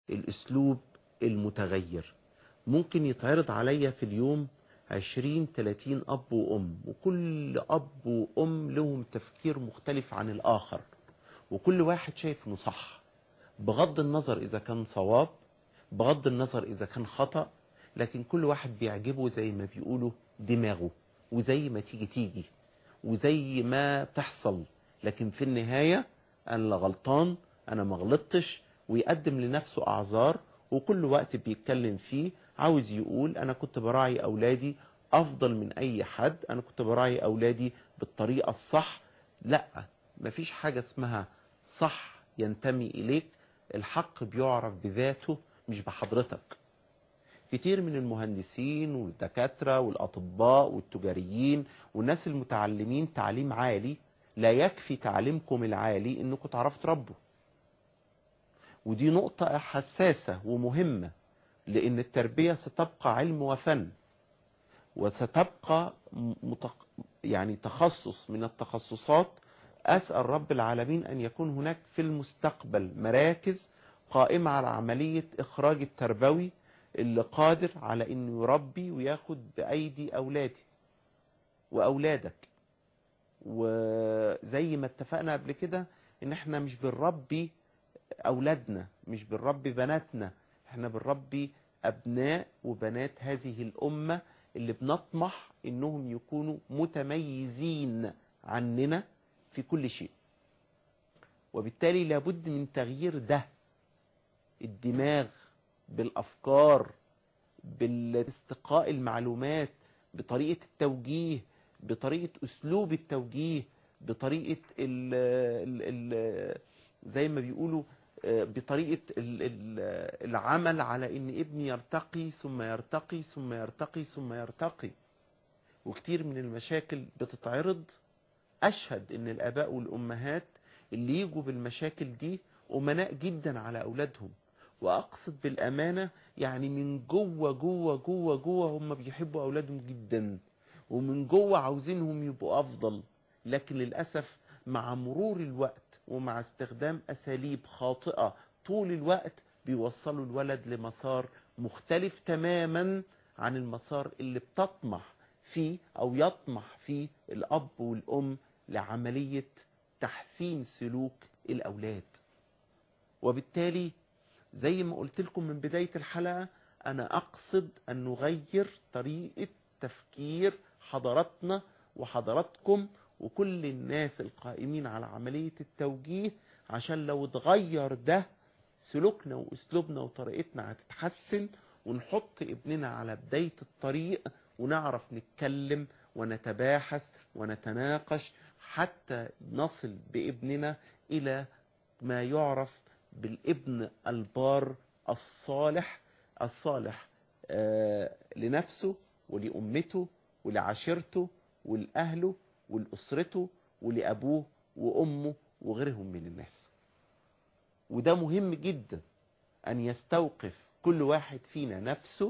الاسلوب المتغير ممكن يتعرض عليا في اليوم عشرين تلاتين اب وام وكل اب وام لهم تفكير مختلف عن الاخر وكل واحد شايف انه صح بغض النظر اذا كان صواب بغض النظر اذا كان خطأ لكن كل واحد بيعجبه زي ما بيقولوا دماغه وزي ما تيجي تيجي وزي ما تحصل لكن في النهاية انا لا غلطان انا ما غلطتش ويقدم لنفسه اعذار وكل وقت بيتكلم فيه عاوز يقول انا كنت براعي اولادي افضل من اي حد انا كنت براعي اولادي بالطريقة الصح لا مفيش حاجة اسمها صح ينتمي اليك الحق بيعرف بذاته مش بحضرتك كتير من المهندسين والدكاترة والأطباء والتجاريين والناس المتعلمين تعليم عالي لا يكفي تعليمكم العالي انكم تعرفوا تربوا ودي نقطة حساسة ومهمة لان التربية ستبقى علم وفن وستبقى متق... يعني تخصص من التخصصات أسأل رب العالمين أن يكون هناك في المستقبل مراكز قائمة على عملية إخراج التربوي اللي قادر على أنه يربي وياخد بأيدي أولادي وأولادك وزي ما اتفقنا قبل كده ان احنا مش بنربي اولادنا مش بنربي بناتنا احنا بنربي ابناء وبنات هذه الامة اللي بنطمح انهم يكونوا متميزين عننا في كل شيء وبالتالي لابد من تغيير ده الدماغ بالافكار بالاستقاء المعلومات بطريقة التوجيه بطريقة اسلوب التوجيه بطريقة ال ال ال زي ما بيقولوا بطريقة ال ال العمل على ان ابني يرتقي ثم يرتقي ثم يرتقي ثم يرتقي وكتير من المشاكل بتتعرض اشهد ان الاباء والامهات اللي يجوا بالمشاكل دي امناء جدا على اولادهم واقصد بالامانة يعني من جوه جوه جوه جوه هم بيحبوا اولادهم جدا ومن جوه عاوزينهم يبقوا افضل لكن للأسف مع مرور الوقت ومع استخدام اساليب خاطئة طول الوقت بيوصلوا الولد لمسار مختلف تماما عن المسار اللي بتطمح فيه او يطمح فيه الاب والام لعملية تحسين سلوك الاولاد وبالتالي زي ما قلت لكم من بداية الحلقة انا اقصد ان نغير طريقة تفكير حضراتنا وحضراتكم وكل الناس القائمين على عملية التوجيه عشان لو اتغير ده سلوكنا واسلوبنا وطريقتنا هتتحسن ونحط ابننا على بداية الطريق ونعرف نتكلم ونتباحث ونتناقش حتى نصل بابننا الى ما يعرف بالابن البار الصالح الصالح آه لنفسه ولأمته ولعشيرته ولأهله ولأسرته ولأبوه وأمه وغيرهم من الناس وده مهم جدا أن يستوقف كل واحد فينا نفسه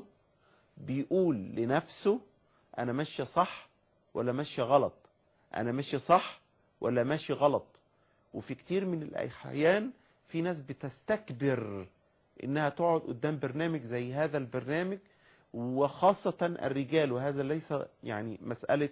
بيقول لنفسه أنا ماشي صح ولا ماشي غلط أنا ماشي صح ولا ماشي غلط وفي كتير من الأحيان في ناس بتستكبر إنها تقعد قدام برنامج زي هذا البرنامج وخاصة الرجال وهذا ليس يعني مسألة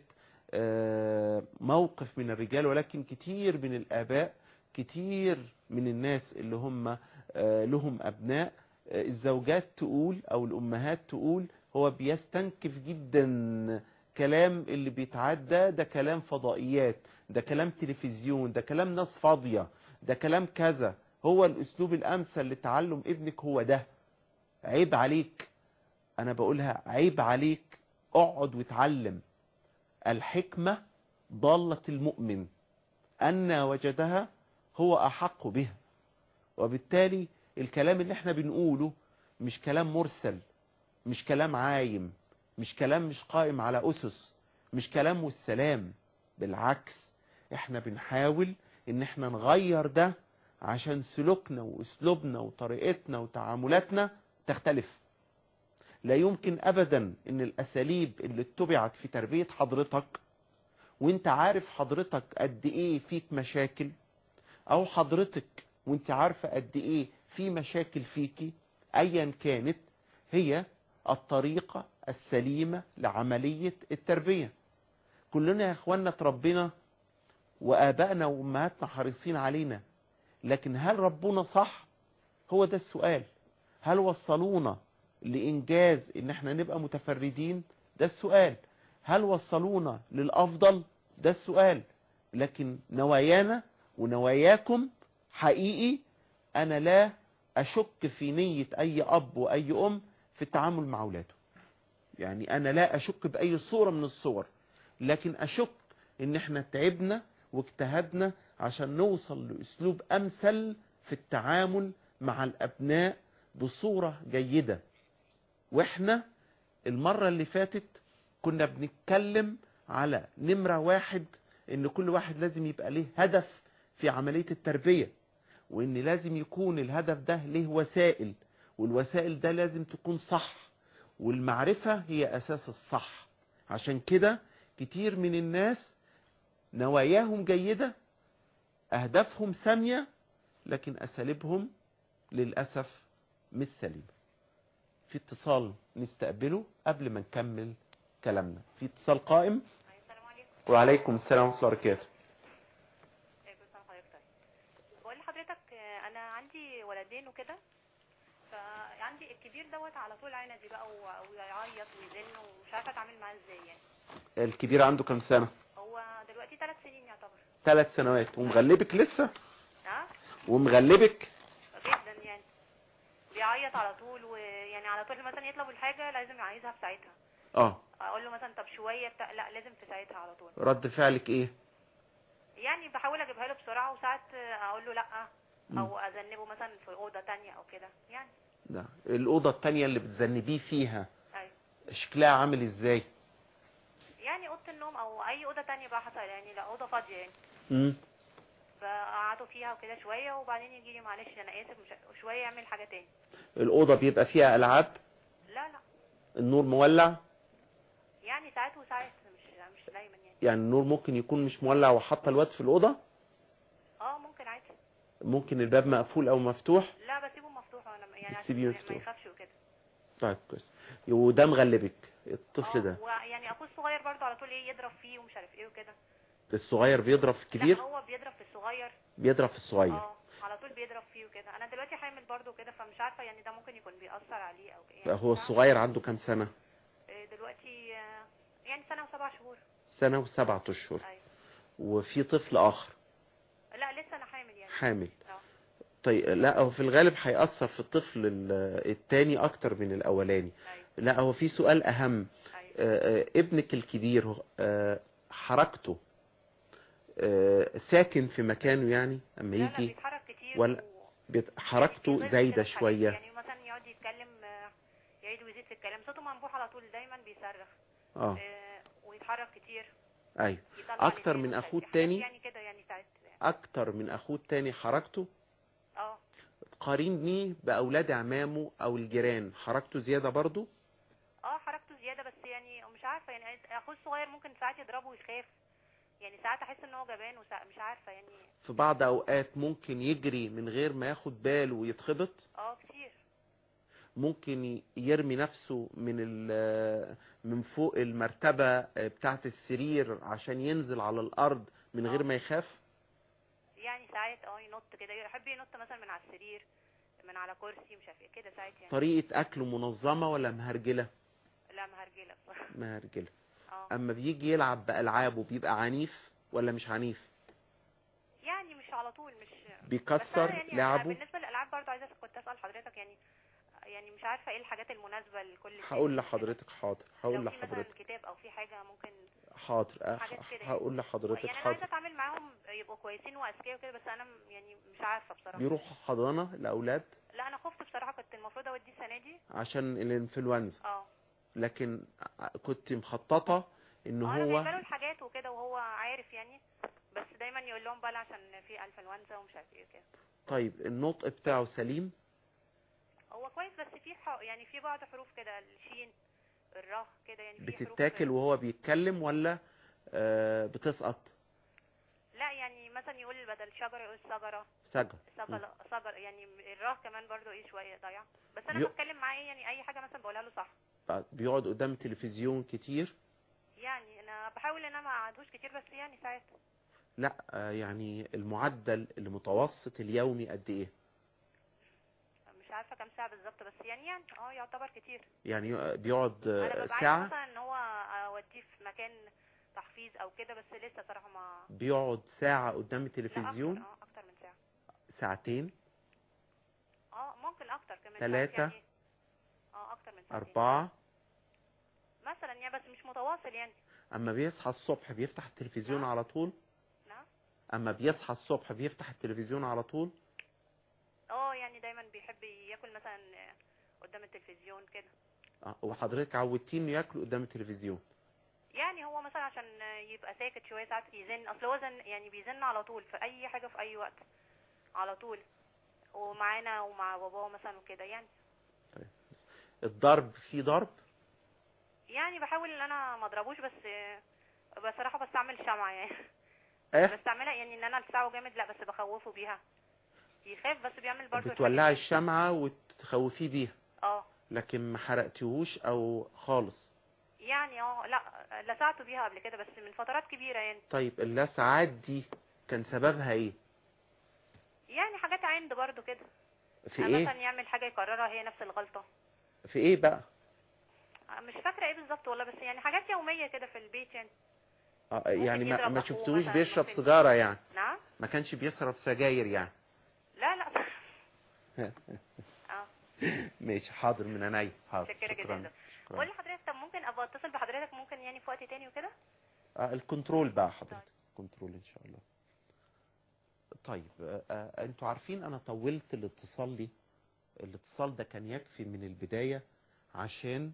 موقف من الرجال ولكن كتير من الآباء كتير من الناس اللي هم لهم أبناء الزوجات تقول أو الأمهات تقول هو بيستنكف جدا كلام اللي بيتعدى ده كلام فضائيات ده كلام تلفزيون ده كلام ناس فاضية ده كلام كذا هو الأسلوب الأمثل لتعلم ابنك هو ده عيب عليك انا بقولها عيب عليك اقعد واتعلم الحكمة ضالة المؤمن أن وجدها هو أحق بها وبالتالي الكلام اللي احنا بنقوله مش كلام مرسل مش كلام عايم مش كلام مش قائم على أسس مش كلام والسلام بالعكس احنا بنحاول ان احنا نغير ده عشان سلوكنا واسلوبنا وطريقتنا وتعاملاتنا تختلف لا يمكن ابدا ان الاساليب اللي اتبعت في تربية حضرتك وانت عارف حضرتك قد ايه فيك مشاكل او حضرتك وانت عارفة قد ايه في مشاكل فيكي ايا كانت هي الطريقة السليمة لعملية التربية كلنا يا اخوانا تربينا وابائنا وامهاتنا حريصين علينا لكن هل ربنا صح هو ده السؤال هل وصلونا لانجاز ان احنا نبقى متفردين ده السؤال هل وصلونا للافضل ده السؤال لكن نوايانا ونواياكم حقيقي انا لا اشك في نية اي اب واي ام في التعامل مع اولاده يعني انا لا اشك باي صورة من الصور لكن اشك ان احنا تعبنا واجتهدنا عشان نوصل لاسلوب امثل في التعامل مع الابناء بصورة جيدة واحنا المرة اللي فاتت كنا بنتكلم على نمرة واحد ان كل واحد لازم يبقى له هدف في عملية التربية وان لازم يكون الهدف ده له وسائل والوسائل ده لازم تكون صح والمعرفة هي اساس الصح عشان كده كتير من الناس نواياهم جيدة اهدافهم سامية لكن اساليبهم للأسف مش سليمة في اتصال نستقبله قبل ما نكمل كلامنا في اتصال قائم السلام عليكم وعليكم السلام ورحمة الله وبركاته إيه، كل سنه وحضرتك طيب بقول لحضرتك آه، انا عندي ولدين وكده فعندي الكبير دوت على طول عندي بقى و- ويعيط ويزن ومش عارفه اتعامل معاه ازاي يعني الكبير عنده كام سنة هو دلوقتي ثلاث سنين يعتبر ثلاث سنوات ومغلبك لسه ها ومغلبك جدا يعني بيعيط على طول ويعني على طول مثلا يطلب الحاجه لازم عايزها في ساعتها اه اقول له مثلا طب شويه بتاع لا لازم في ساعتها على طول رد فعلك ايه يعني بحاول اجيبها له بسرعه وساعات اقول له لا مم. او اذنبه مثلا في اوضه تانية او كده يعني ده الأوضة التانية اللي بتذنبيه فيها ايوه شكلها عامل ازاي يعني اوضه النوم او اي اوضه تانية بقى حصل يعني لا اوضه فاضيه يعني مم. فقعدوا فيها وكده شويه وبعدين يجي لي معلش انا اسف مش شويه يعمل حاجه تاني الأوضة بيبقى فيها ألعاب لا لا النور مولع يعني ساعات وساعات مش مش دايما يعني يعني النور ممكن يكون مش مولع وحاطه الواد في الأوضة اه ممكن عادي ممكن الباب مقفول أو مفتوح لا بسيبه مفتوح وانا يعني بتسيبيه عشان ما- مفتوح. ما يخافش وكده طيب كويس وده مغلبك الطفل اه ده ويعني اخوه الصغير برضه على طول ايه يضرب فيه ومش عارف ايه وكده الصغير بيضرب في الكبير لا هو بيضرب في الصغير بيضرب في الصغير اه على طول بيضرب فيه وكده انا دلوقتي حامل برضه كده فمش عارفه يعني ده ممكن يكون بيأثر عليه او كده يعني هو مش عارفة. الصغير عنده كام سنة إيه دلوقتي آه، يعني سنه وسبع شهور سنة وسبعة أشهر ايوه وفي طفل آخر لا لسه انا حامل يعني حامل اه طيب لا هو في الغالب هيأثر في الطفل ال- التاني أكتر من الأولاني ايوه لا هو في سؤال أهم ايوه آه، آه، ابنك الكبير آه، حركته آه، ساكن في مكانه يعني أما لا لا يجي بيتحرك كتير ولا- و... بيت- حركته بيغير زايدة كده في حاجات. شوية يعني مثلا يقعد يتكلم آه، يعيد ويزيد في الكلام صوته منبوح على طول دايما بيصرخ اه آه، ويتحرك كتير ايوه يطلع أكتر لسانه من ومش عارف أخوه إيه. حاجات التاني؟ يعني كده يعني ساعات أكتر من أخوه التاني حركته اه قارني بأولاد عمامه أو الجيران حركته زيادة برضو اه حركته زياده بس يعني مش عارفه يعني اخوه الصغير ممكن ساعات يضربه ويخاف يعني ساعات احس ان هو جبان وساعات مش عارفه يعني في بعض أوقات ممكن يجري من غير ما ياخد باله ويتخبط اه كتير ممكن ي- يرمي نفسه من ال- من فوق المرتبة بتاعة السرير عشان ينزل على الأرض من غير آه. ما يخاف يعني ساعات اه ينط كده يحب ينط مثلا من على السرير من على كرسي مش عارف ايه كده ساعات يعني طريقة أكله منظمة ولا مهرجلة لا مهرجله بصراحه مهرجلة اه أما بيجي يلعب بألعابه بيبقى عنيف ولا مش عنيف يعني مش على طول مش بس أنا بيكسر يعني أنا لعبه بالنسبه للالعاب برضه عايزه كنت اسال حضرتك يعني يعني مش عارفه ايه الحاجات المناسبه لكل سن هقول وكده. لحضرتك حاضر لو هقول في مثلا لحضرتك كتاب او في حاجه ممكن حاضر أه، حاجات كده يعني. هقول لحضرتك يعني انا عايزه حاضر اتعامل معاهم يبقوا كويسين واذكياء وكده بس انا م- يعني مش عارفه بصراحه بيروحوا حضانة الأولاد لا انا خفت بصراحه كنت المفروض اوديه السنه دي عشان الانفلونزا اه لكن كنت مخططة ان اه انا هو جايبه له الحاجات وكده وهو عارف يعني بس دايما يقول لهم بقى عشان في انفلونزا ومش عارف ايه كده طيب النطق بتاعه سليم هو كويس بس في ح... يعني في بعض حروف كده الشين الره كده يعني في حروف بتتاكل وهو بيتكلم ولا آه، بتسقط لا يعني مثلا يقول بدل شجرة يقول شجرة سجر شجرة شجر يعني الراه كمان برضو ايه شوية ضايع بس انا بيو- بتكلم معاه إيه يعني اي حاجة مثلا بقولها له صح بيقعد قدام التلفزيون كتير يعني انا بحاول ان انا ما اقعدوش كتير بس يعني ساعات لا آه، يعني المعدل المتوسط اليومي قد ايه مش عارفة كام ساعة بالظبط بس يعني يعني اه يعتبر كتير يعني بيقعد آه، انا ببقى عايزة ساعة مثلا ان هو اوديه في مكان تحفيظ او كده بس لسه صراحة ما بيقعد ساعة قدام لا التلفزيون اكتر اه اكتر من ساعة ساعتين اه ممكن اكتر كمان تلاتة؟ يعني اه اكتر من ساعتين أربعة مثلا يعني بس مش متواصل يعني أما بيصحى الصبح بيفتح التلفزيون نعم. على طول نعم أما بيصحى الصبح بيفتح التلفزيون على طول اه يعني دايما بيحب ياكل مثلا قدام التلفزيون كده آه، وحضرتك عودتيه إنه ياكل قدام التلفزيون يعني هو مثلا عشان يبقى ساكت شويه ساعات يزن اصل هو زن يعني بيزن على طول في اي حاجه في اي وقت على طول ومعانا ومع باباه مثلا وكده يعني الضرب فيه ضرب يعني بحاول ان انا ما اضربوش بس بصراحه بستعمل شمعة يعني إيه بستعملها يعني ان انا الساعه جامد لا بس بخوفه بيها يخاف بس بيعمل برضه بتولعي الحاجة دي. الشمعة وتخوفيه بيها اه لكن ما حرقتيهوش أو خالص يعني اه لا لسعته بيها قبل كده بس من فترات كبيره يعني طيب اللسعات دي كان سببها ايه يعني حاجات عند برضه كده في مثلا ايه يعمل حاجه يكررها هي نفس الغلطه في ايه بقى مش فاكره ايه بالظبط والله بس يعني حاجات يوميه كده في البيت يعني آه يعني ما, يضرب ما أخوه شفتوش مثلا، بيشرب ممكن- سيجارة يعني نعم ما كانش بيشرب سجاير يعني لا لا اه ماشي حاضر من عينيا حاضر متشكره جدا شكرا ده شكرا بقول لحضرتك طب ممكن ابقى اتصل بحضرتك ممكن يعني في وقت تاني وكده آه الكنترول بقى حضرتك كنترول ان شاء الله طيب آه آه انتوا عارفين انا طولت الاتصال لي الاتصال ده كان يكفي من البداية عشان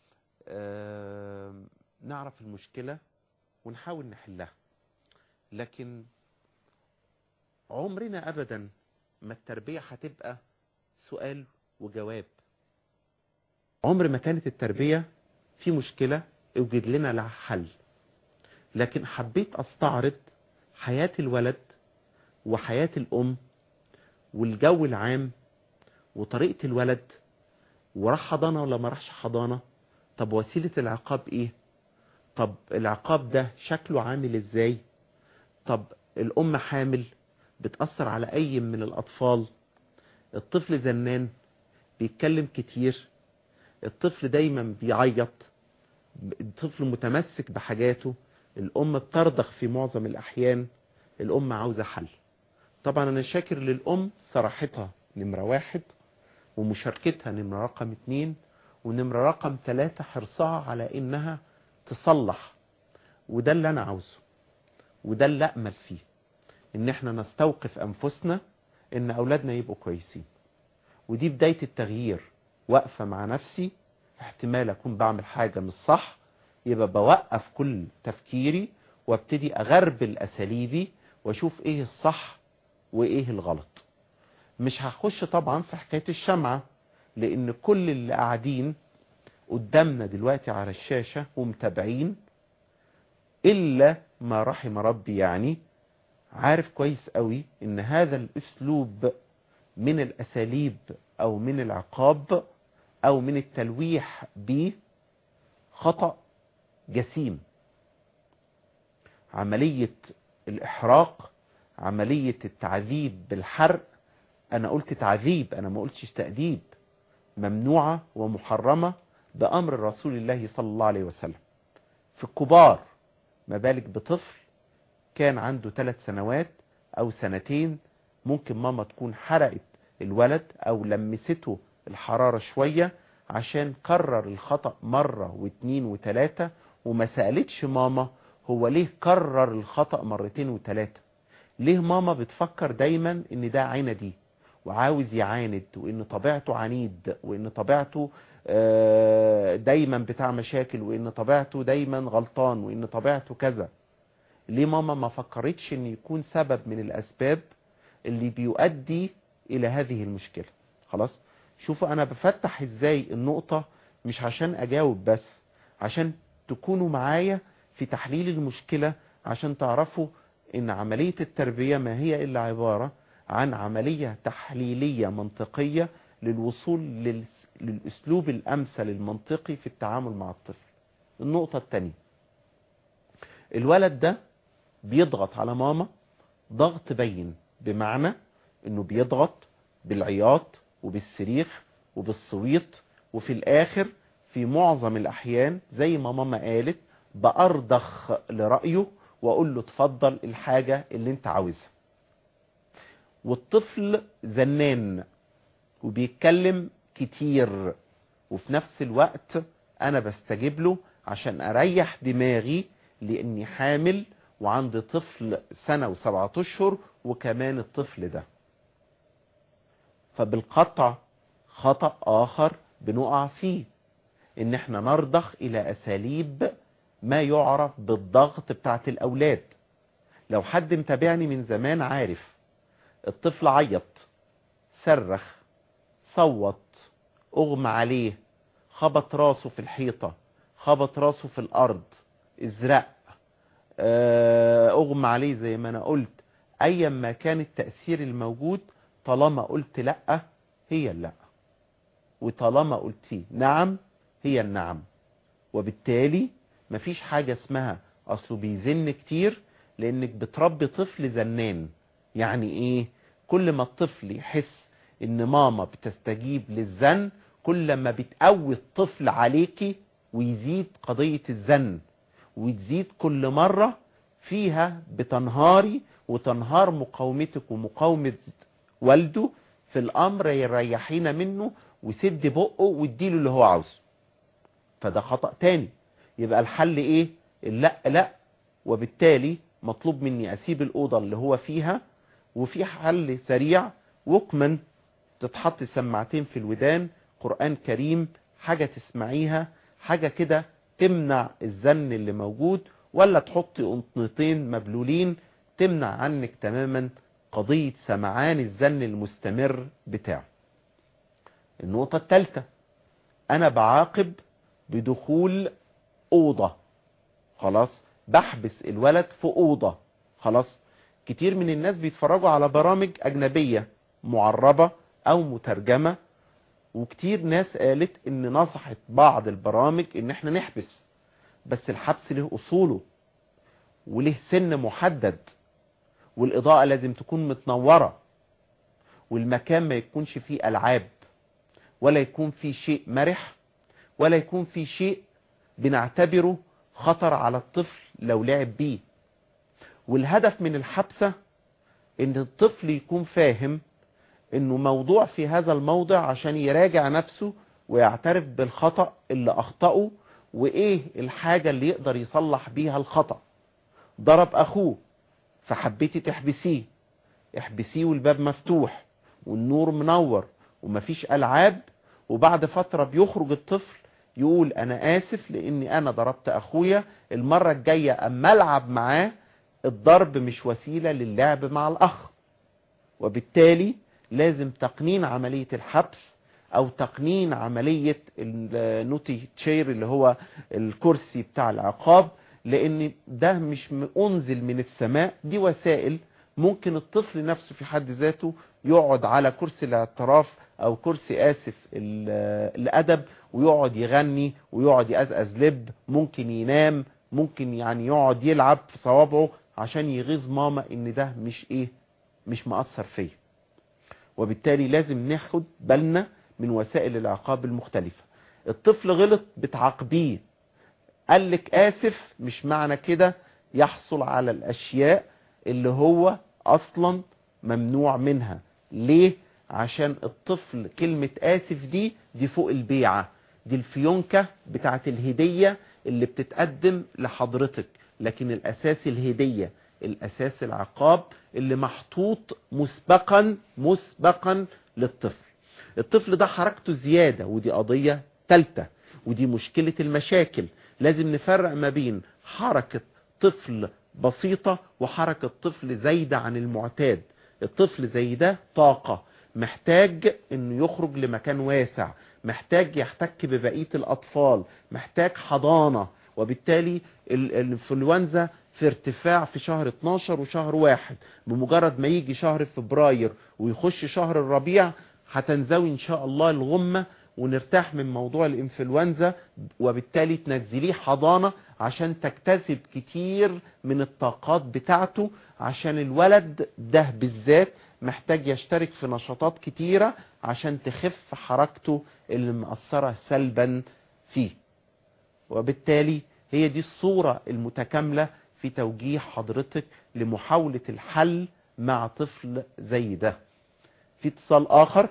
آه نعرف المشكلة ونحاول نحلها لكن عمرنا ابدا ما التربية هتبقى سؤال وجواب عمر ما كانت التربية في مشكلة اوجد لنا لها حل لكن حبيت استعرض حياة الولد وحياة الام والجو العام وطريقة الولد وراح حضانة ولا ما راحش حضانة طب وسيلة العقاب ايه طب العقاب ده شكله عامل ازاي طب الام حامل بتأثر على اي من الاطفال الطفل زنان بيتكلم كتير الطفل دايما بيعيط الطفل متمسك بحاجاته الام بترضخ في معظم الاحيان الام عاوزة حل طبعا انا شاكر للام صراحتها نمرة واحد ومشاركتها نمرة رقم اتنين ونمرة رقم ثلاثة حرصها على انها تصلح وده اللي انا عاوزه وده اللي امل فيه ان احنا نستوقف انفسنا ان اولادنا يبقوا كويسين ودي بداية التغيير واقفة مع نفسي احتمال اكون بعمل حاجة مش صح يبقى بوقف كل تفكيري وابتدي اغربل اساليبي واشوف ايه الصح وايه الغلط مش هخش طبعا في حكاية الشمعة لان كل اللي قاعدين قدامنا دلوقتي على الشاشة ومتابعين الا ما رحم ربي يعني عارف كويس قوي ان هذا الاسلوب من الاساليب او من العقاب او من التلويح به خطأ جسيم عملية الاحراق عملية التعذيب بالحرق انا قلت تعذيب انا ما قلتش تأديب ممنوعة ومحرمة بامر رسول الله صلى الله عليه وسلم في الكبار ما بالك بطفل كان عنده ثلاث سنوات او سنتين ممكن ماما تكون حرقت الولد او لمسته الحرارة شوية عشان كرر الخطأ مرة واثنين وثلاثة وما سألتش ماما هو ليه كرر الخطأ مرتين وثلاثة ليه ماما بتفكر دايما ان ده عندي وعاوز يعاند وان طبيعته عنيد وان طبيعته دايما بتاع مشاكل وان طبيعته دايما غلطان وان طبيعته كذا ليه ماما ما فكرتش ان يكون سبب من الاسباب اللي بيؤدي الى هذه المشكلة خلاص شوفوا انا بفتح ازاي النقطة مش عشان اجاوب بس عشان تكونوا معايا في تحليل المشكلة عشان تعرفوا ان عملية التربية ما هي الا عبارة عن عملية تحليلية منطقية للوصول لل- للاسلوب الامثل المنطقي في التعامل مع الطفل النقطة التانية الولد ده بيضغط على ماما ضغط بين بمعنى انه بيضغط بالعياط وبالصريخ وبالصويت وفي الاخر في معظم الاحيان زي ما ماما قالت بأرضخ لرأيه واقول له اتفضل الحاجة اللي انت عاوزها والطفل زنان وبيتكلم كتير وفي نفس الوقت انا بستجيب له عشان اريح دماغي لاني حامل وعندي طفل سنة وسبعة اشهر وكمان الطفل ده فبالقطع خطأ اخر بنقع فيه ان احنا نرضخ الى اساليب ما يعرف بالضغط بتاعت الاولاد لو حد متابعني من زمان عارف الطفل عيط صرخ صوت اغمى عليه خبط راسه في الحيطة خبط راسه في الارض ازرق آه، اغمى عليه زي ما انا قلت ايا ما كان التأثير الموجود طالما قلت لا هي اللا وطالما قلتي نعم هي النعم وبالتالي مفيش حاجة اسمها اصله بيزن كتير لانك بتربي طفل زنان يعني ايه كل ما الطفل يحس ان ماما بتستجيب للزن كل ما بتقوي الطفل عليكي ويزيد قضية الزن وتزيد كل مرة فيها بتنهاري وتنهار مقاومتك ومقاومة والده في الامر يريحينا منه وسد بقه واديله اللي هو عاوزه فده خطأ تاني يبقى الحل ايه اللا لا وبالتالي مطلوب مني اسيب الاوضة اللي هو فيها وفي حل سريع وكمان تتحط سماعتين في الودان قرآن كريم حاجة تسمعيها حاجة كده تمنع الزن اللي موجود ولا تحطي قنطتين مبلولين تمنع عنك تماما قضية سمعان الزن المستمر بتاعه النقطة الثالثة انا بعاقب بدخول اوضة خلاص بحبس الولد في اوضة خلاص كتير من الناس بيتفرجوا على برامج اجنبية معربة او مترجمة وكتير ناس قالت ان نصحت بعض البرامج ان احنا نحبس بس الحبس له اصوله وله سن محدد والاضاءة لازم تكون متنورة والمكان ما يكونش فيه العاب ولا يكون فيه شيء مرح ولا يكون فيه شيء بنعتبره خطر على الطفل لو لعب بيه والهدف من الحبسة ان الطفل يكون فاهم انه موضوع في هذا الموضع عشان يراجع نفسه ويعترف بالخطأ اللي اخطأه وايه الحاجة اللي يقدر يصلح بيها الخطأ ضرب اخوه فحبيتي تحبسيه احبسيه والباب مفتوح والنور منور ومفيش العاب وبعد فترة بيخرج الطفل يقول انا اسف لاني انا ضربت اخويا المرة الجاية اما العب معاه الضرب مش وسيلة للعب مع الاخ وبالتالي لازم تقنين عملية الحبس او تقنين عملية النوتي تشير اللي هو الكرسي بتاع العقاب لان ده مش انزل من السماء دي وسائل ممكن الطفل نفسه في حد ذاته يقعد على كرسي الاعتراف او كرسي اسف الادب ويقعد يغني ويقعد يقزقز لب ممكن ينام ممكن يعني يقعد يلعب في صوابعه عشان يغيظ ماما ان ده مش ايه مش مأثر فيه وبالتالي لازم ناخد بالنا من وسائل العقاب المختلفة الطفل غلط بتعاقبيه قال لك اسف مش معنى كده يحصل على الاشياء اللي هو اصلا ممنوع منها ليه عشان الطفل كلمة اسف دي دي فوق البيعة دي الفيونكة بتاعت الهدية اللي بتتقدم لحضرتك لكن الاساس الهدية الاساس العقاب اللي محطوط مسبقا مسبقا للطفل الطفل ده حركته زيادة ودي قضية تالتة ودي مشكلة المشاكل لازم نفرق ما بين حركة طفل بسيطة وحركة طفل زايدة عن المعتاد الطفل زي ده طاقة محتاج انه يخرج لمكان واسع محتاج يحتك ببقية الاطفال محتاج حضانة وبالتالي الانفلونزا في ارتفاع في شهر 12 وشهر واحد بمجرد ما يجي شهر فبراير ويخش شهر الربيع هتنزوي ان شاء الله الغمة ونرتاح من موضوع الانفلونزا وبالتالي تنزليه حضانة عشان تكتسب كتير من الطاقات بتاعته عشان الولد ده بالذات محتاج يشترك في نشاطات كتيرة عشان تخف حركته اللي مأثرة سلبا فيه وبالتالي هي دي الصورة المتكاملة في توجيه حضرتك لمحاولة الحل مع طفل زي ده في اتصال آخر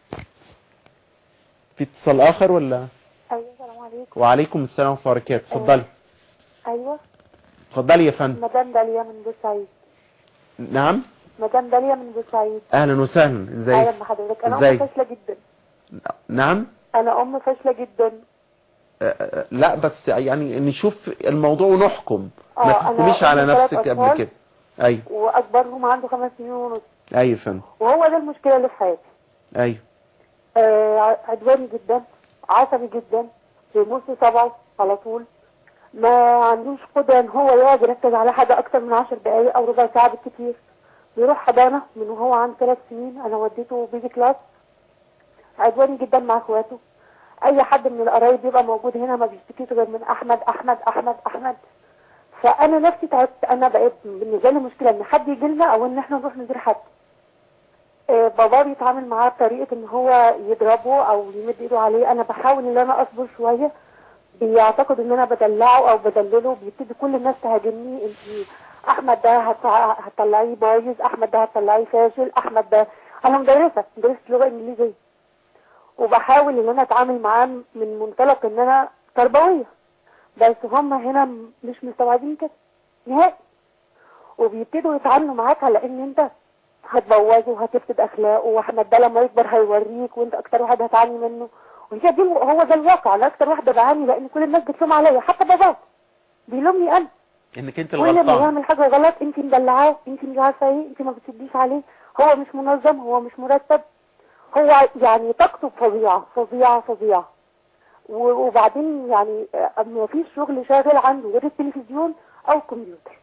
في اتصال آخر ولا ايوه السلام عليكم وعليكم السلام ورحمة الله وبركاته اتفضلي ايوه اتفضلي يا فندم مدام داليا من بورسعيد نعم مدام داليا من بورسعيد اهلا وسهلا اهلا ازيك بحضرتك انا ازيك؟ ام فاشله جدا نعم انا ام فاشله جدا آه، آه، لا بس يعني نشوف الموضوع ونحكم ما آه، أنا تحكميش على عندي ثلاث نفسك قبل أطفال. كده ايوه واكبرهم عنده خمس سنين ونص ايوه يا فندم وهو ده المشكله اللي في حياتي ايوه آه ع- عدواني جدا عصبي جدا بيمص صبعه على طول ما عندوش قدرة ان هو يقعد يركز على حاجة اكتر من عشر دقايق او ربع ساعة بالكتير بيروح حضانة من وهو عنده ثلاث سنين انا وديته بيبي كلاس عدواني جدا مع اخواته اي حد من القرايب بيبقى موجود هنا ما بيشتكيش غير من احمد احمد احمد احمد فانا نفسي تعبت انا بقيت بالنسبه لي مشكله ان حد يجي لنا او ان احنا نروح نزور حد آه، بابا بيتعامل معاه بطريقه ان هو يضربه او يمد ايده عليه انا بحاول ان انا اصبر شويه بيعتقد ان انا بدلعه او بدلله بيبتدي كل الناس تهاجمني انت احمد ده هت- هتطلعيه بايظ احمد ده هتطلعيه فاشل احمد ده انا مدرسه مدرسه لغه انجليزيه وبحاول ان انا اتعامل معاه من منطلق ان انا تربويه بس هم هنا م- مش مستوعبين كده نهائي وبيبتدوا يتعاملوا معاك على ان انت هتبوظه هتفسد اخلاقه واحمد ده لما يكبر هيوريك وانت اكتر واحد هتعاني منه وهي دي هو ده الواقع انا اكتر واحده بعاني لان كل الناس بتلوم عليا حتى بابا بيلومني انا انك انت كل ما الغلطان يعمل حاجه غلط انت مدلعاه انت مش عارفه ايه انت ما بتسديش عليه هو مش منظم هو مش مرتب هو يعني طاقته فظيعه فظيعه فظيعه و- وبعدين يعني آه، ما فيش شغل شاغل عنده غير التلفزيون او الكمبيوتر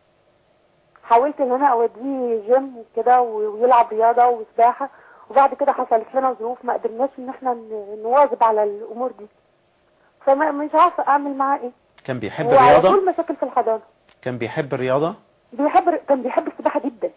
حاولت ان انا اوديه جيم وكده و- ويلعب رياضه وسباحه وبعد كده حصلت لنا ظروف ما قدرناش ان احنا ن- نواظب على الامور دي فما مش عارفه اعمل معاه ايه كان بيحب وعلى الرياضة طول مشاكل في الحضانه كان بيحب الرياضة بيحب كان بيحب السباحه جدا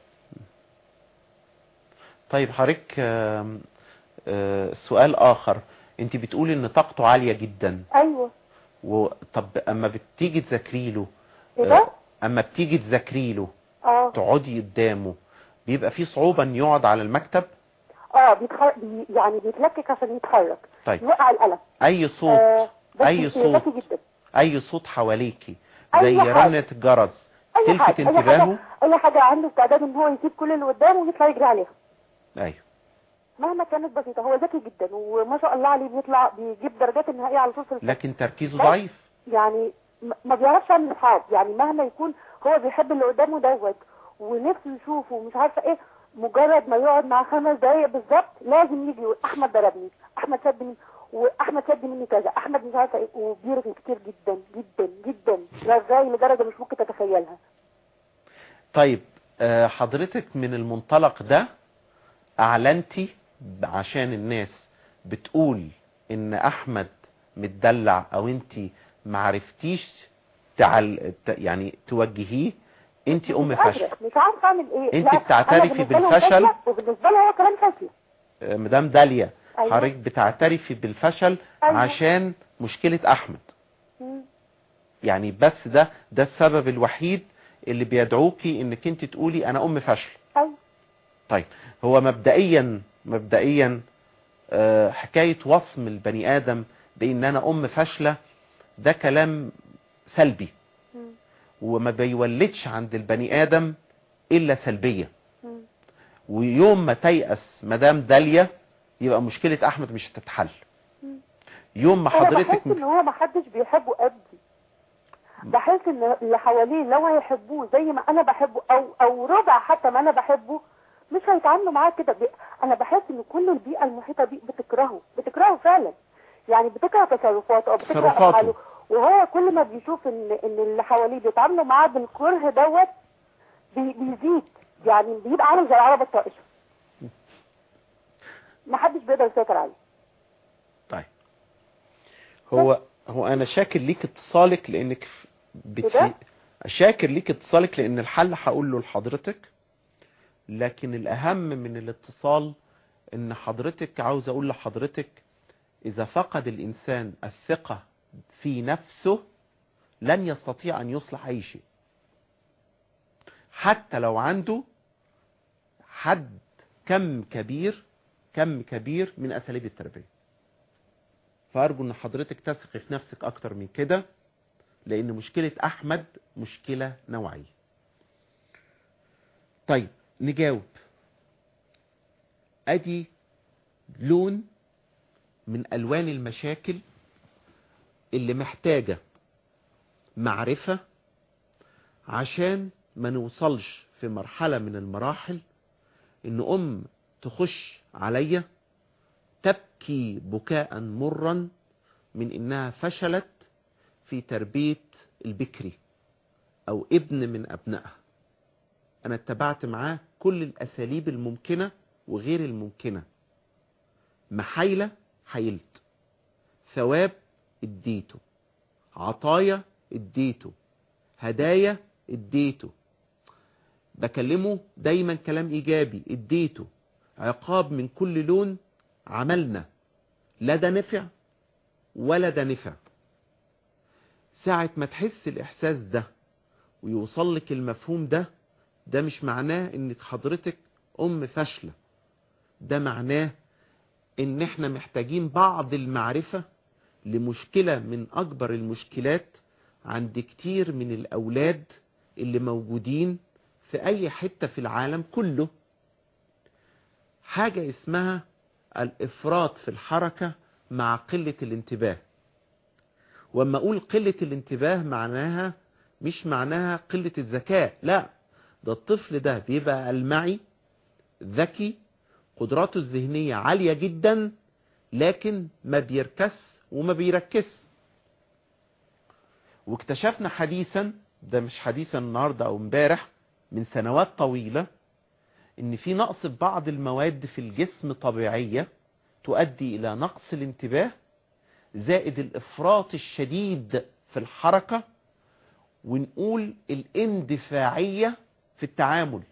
طيب حضرتك آم، آه، سؤال اخر انت بتقولي ان طاقته عالية جدا ايوه و... طب اما بتيجي تذاكري له ايه ده اما بتيجي تذاكري له اه تقعدي قدامه بيبقى في صعوبة ان يقعد على المكتب اه بيتحرك بي يعني بيتلكك عشان يتحرك طيب يوقع القلم اي صوت آه بس أي ذكي صوت. جدا اي صوت حواليكي أي زي حاجة. رنة الجرس اي تلفت حاجه اي انتباهه حاجه اي حاجه عنده استعداد ان هو يسيب كل اللي قدامه ويطلع يجري عليها ايوه مهما كانت بسيطه هو ذكي جدا وما شاء الله عليه بيطلع بيجيب درجات النهائيه على طول في الفصل لكن تركيزه بس- ضعيف يعني م- ما بيعرفش يعمل اصحاب يعني مهما يكون هو بيحب اللي قدامه دوت ونفسه يشوفه ومش عارفه ايه مجرد ما يقعد مع خمس دقايق بالظبط لازم يجي يقول احمد ضربني احمد شد مني واحمد شد مني كذا احمد مش عارفه ايه وبيرغي كتير جدا جدا جدا رغاي لدرجه مش ممكن تتخيلها طيب آه، حضرتك من المنطلق ده اعلنتي عشان الناس بتقول ان احمد متدلع او انت معرفتيش تعل... ت- يعني توجهيه انت ام مش قادرة، فاشله مش عارفه اعمل ايه انت لا، أنا بتعترفي بالنسبة له بالفشل؟ فاشلة، وبالنسبه له هو كمان فاشله آه، مدام داليا أيوة. حضرتك بتعترفي بالفشل أيوة. عشان مشكلة احمد مم. يعني بس ده ده السبب الوحيد اللي بيدعوكي انك انت تقولي انا ام فاشله ايوه طيب هو مبدئيا مبدئيا آه، حكاية وصم البني آدم بأن أنا أم فاشلة ده كلام سلبي مم. وما بيولدش عند البني آدم إلا سلبية مم. ويوم ما تيأس مدام داليا يبقى مشكلة أحمد مش هتتحل مم. يوم ما انا حضرتك بحس ان هو ما حدش بيحبه قدي بحس ان اللي حواليه لو هيحبوه زي ما انا بحبه او او ربع حتى ما انا بحبه مش هيتعاملوا معاه كده بي- انا بحس ان كل البيئه المحيطه بيه بتكرهه بتكرهه فعلا يعني بتكره تصرفاته او بتكره تصرفاته. افعاله وهو كل ما بيشوف ان ان اللي حواليه بيتعاملوا معاه بالكره دوت بي- بيزيد يعني بيبقى عامل زي العربه الطائشه محدش بيقدر يسيطر عليه طيب هو هو انا شاكر ليك اتصالك لانك بتفي... كده؟ شاكر ليك اتصالك لان الحل هقول له لحضرتك لكن الاهم من الاتصال ان حضرتك عاوز اقول لحضرتك اذا فقد الانسان الثقة في نفسه لن يستطيع ان يصلح اي شيء حتى لو عنده حد كم كبير كم كبير من اساليب التربيه فارجو ان حضرتك تثقي في نفسك اكتر من كده لان مشكلة احمد مشكلة نوعية طيب نجاوب ادي لون من الوان المشاكل اللي محتاجة معرفة عشان ما نوصلش في مرحلة من المراحل ان ام تخش عليا تبكي بكاء مرا من انها فشلت في تربية البكري او ابن من ابنائها انا اتبعت معاه كل الاساليب الممكنة وغير الممكنة محايلة حيلت ثواب اديته عطايا اديته هدايا اديته بكلمه دايما كلام ايجابي اديته عقاب من كل لون عملنا لا ده نفع ولا ده نفع ساعة ما تحس الإحساس ده ويوصل لك المفهوم ده ده مش معناه ان حضرتك أم فاشلة ده معناه ان احنا محتاجين بعض المعرفة لمشكلة من أكبر المشكلات عند كتير من الأولاد اللي موجودين في أي حتة في العالم كله حاجة اسمها الإفراط في الحركة مع قلة الانتباه وما أقول قلة الانتباه معناها مش معناها قلة الذكاء لا ده الطفل ده بيبقى المعي ذكي قدراته الذهنية عالية جدا لكن ما بيركس وما بيركز واكتشفنا حديثا ده مش حديثا النهاردة او امبارح من سنوات طويلة ان في نقص في بعض المواد في الجسم طبيعية تؤدي الى نقص الانتباه زائد الافراط الشديد في الحركة ونقول الاندفاعية في التعامل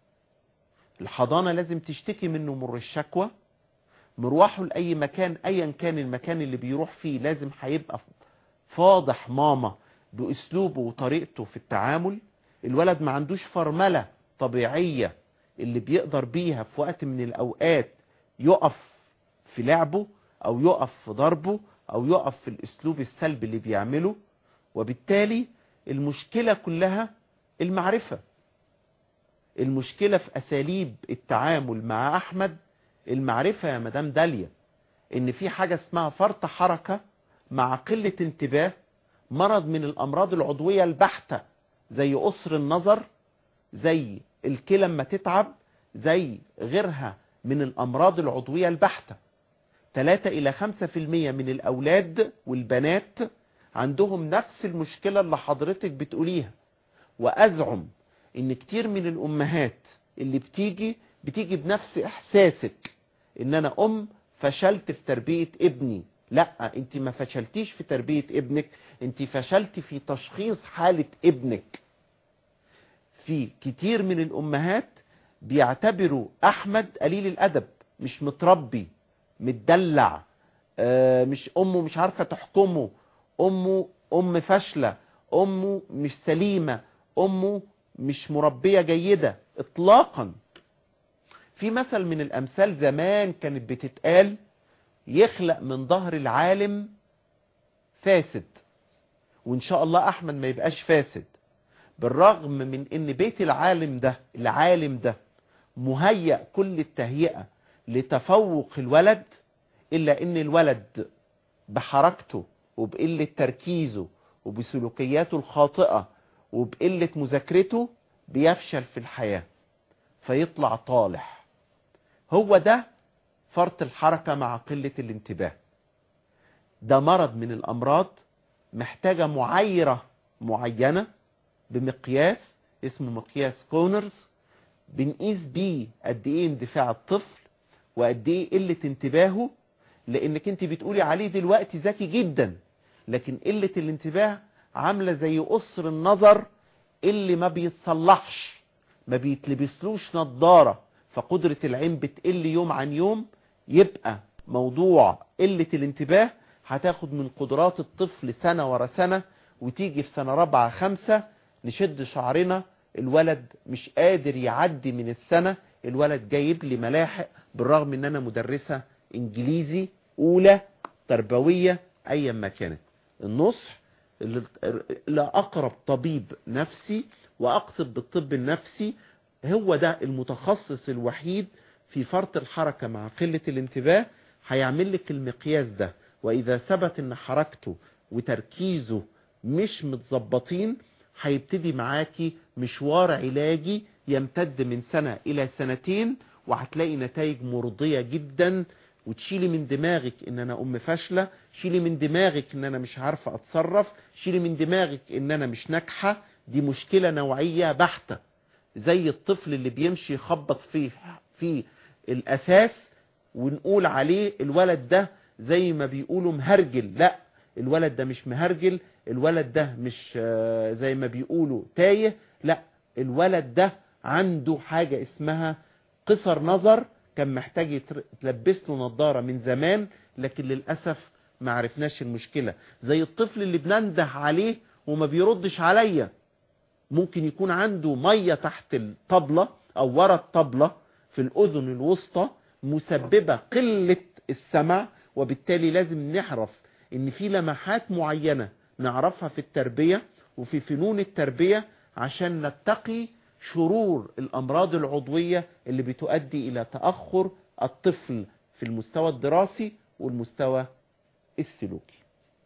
الحضانة لازم تشتكي منه مر الشكوى مروحه لأي مكان أيا كان المكان اللي بيروح فيه لازم هيبقى فاضح ماما بأسلوبه وطريقته في التعامل الولد ما عندوش فرملة طبيعية اللي بيقدر بيها في وقت من الأوقات يقف في لعبه أو يقف في ضربه أو يقف في الأسلوب السلبي اللي بيعمله وبالتالي المشكلة كلها المعرفة المشكلة في أساليب التعامل مع أحمد المعرفة يا مدام داليا إن في حاجة اسمها فرط حركة مع قلة انتباه مرض من الأمراض العضوية البحتة زي قصر النظر زي الكلى لما تتعب زي غيرها من الأمراض العضوية البحتة 3 إلى 5% من الأولاد والبنات عندهم نفس المشكلة اللي حضرتك بتقوليها وأزعم ان كتير من الامهات اللي بتيجي بتيجي بنفس احساسك ان انا ام فشلت في تربية ابني لا انت ما فشلتيش في تربية ابنك انت فشلتي في تشخيص حالة ابنك في كتير من الامهات بيعتبروا احمد قليل الادب مش متربي متدلع آه، مش امه مش عارفة تحكمه امه ام فاشلة امه مش سليمة امه مش مربية جيدة اطلاقا في مثل من الامثال زمان كانت بتتقال يخلق من ظهر العالم فاسد وان شاء الله احمد ما يبقاش فاسد بالرغم من ان بيت العالم ده العالم ده مهيأ كل التهيئة لتفوق الولد الا ان الولد بحركته وبقلة تركيزه وبسلوكياته الخاطئة وبقلة مذاكرته بيفشل في الحياة فيطلع طالح هو ده فرط الحركة مع قلة الانتباه ده مرض من الأمراض محتاجة معايرة معينة بمقياس اسمه مقياس كونرز بنقيس بيه قد ايه اندفاع الطفل وقد ايه قلة انتباهه لانك انت بتقولي عليه دلوقتي ذكي جدا لكن قلة الانتباه عاملة زي قصر النظر اللي ما بيتصلحش ما بيتلبسلوش نظارة فقدرة العين بتقل يوم عن يوم يبقى موضوع قلة الانتباه هتاخد من قدرات الطفل سنة ورا سنة وتيجي في سنة رابعة خمسة نشد شعرنا الولد مش قادر يعدي من السنة الولد جايب لي ملاحق بالرغم ان انا مدرسة انجليزي اولى تربوية ايا ما كانت النصح لأقرب طبيب نفسي وأقصد بالطب النفسي هو ده المتخصص الوحيد في فرط الحركة مع قلة الانتباه هيعمل لك المقياس ده وإذا ثبت ان حركته وتركيزه مش متظبطين هيبتدي معاكي مشوار علاجي يمتد من سنة إلى سنتين وهتلاقي نتائج مرضية جدا وتشيلي من دماغك ان انا ام فاشلة شيلي من دماغك ان انا مش عارفة اتصرف شيلي من دماغك ان انا مش ناجحة دي مشكلة نوعية بحتة زي الطفل اللي بيمشي يخبط في في الاساس ونقول عليه الولد ده زي ما بيقولوا مهرجل لا الولد ده مش مهرجل الولد ده مش زي ما بيقولوا تايه لا الولد ده عنده حاجة اسمها قصر نظر كان محتاج يتلبس له نظارة من زمان لكن للأسف ما عرفناش المشكلة زي الطفل اللي بننده عليه وما بيردش عليا ممكن يكون عنده مية تحت الطبلة او ورا الطبلة في الاذن الوسطى مسببة قلة السمع وبالتالي لازم نعرف ان في لمحات معينة نعرفها في التربية وفي فنون التربية عشان نتقي شرور الامراض العضوية اللي بتؤدي الى تأخر الطفل في المستوى الدراسي والمستوى السلوكي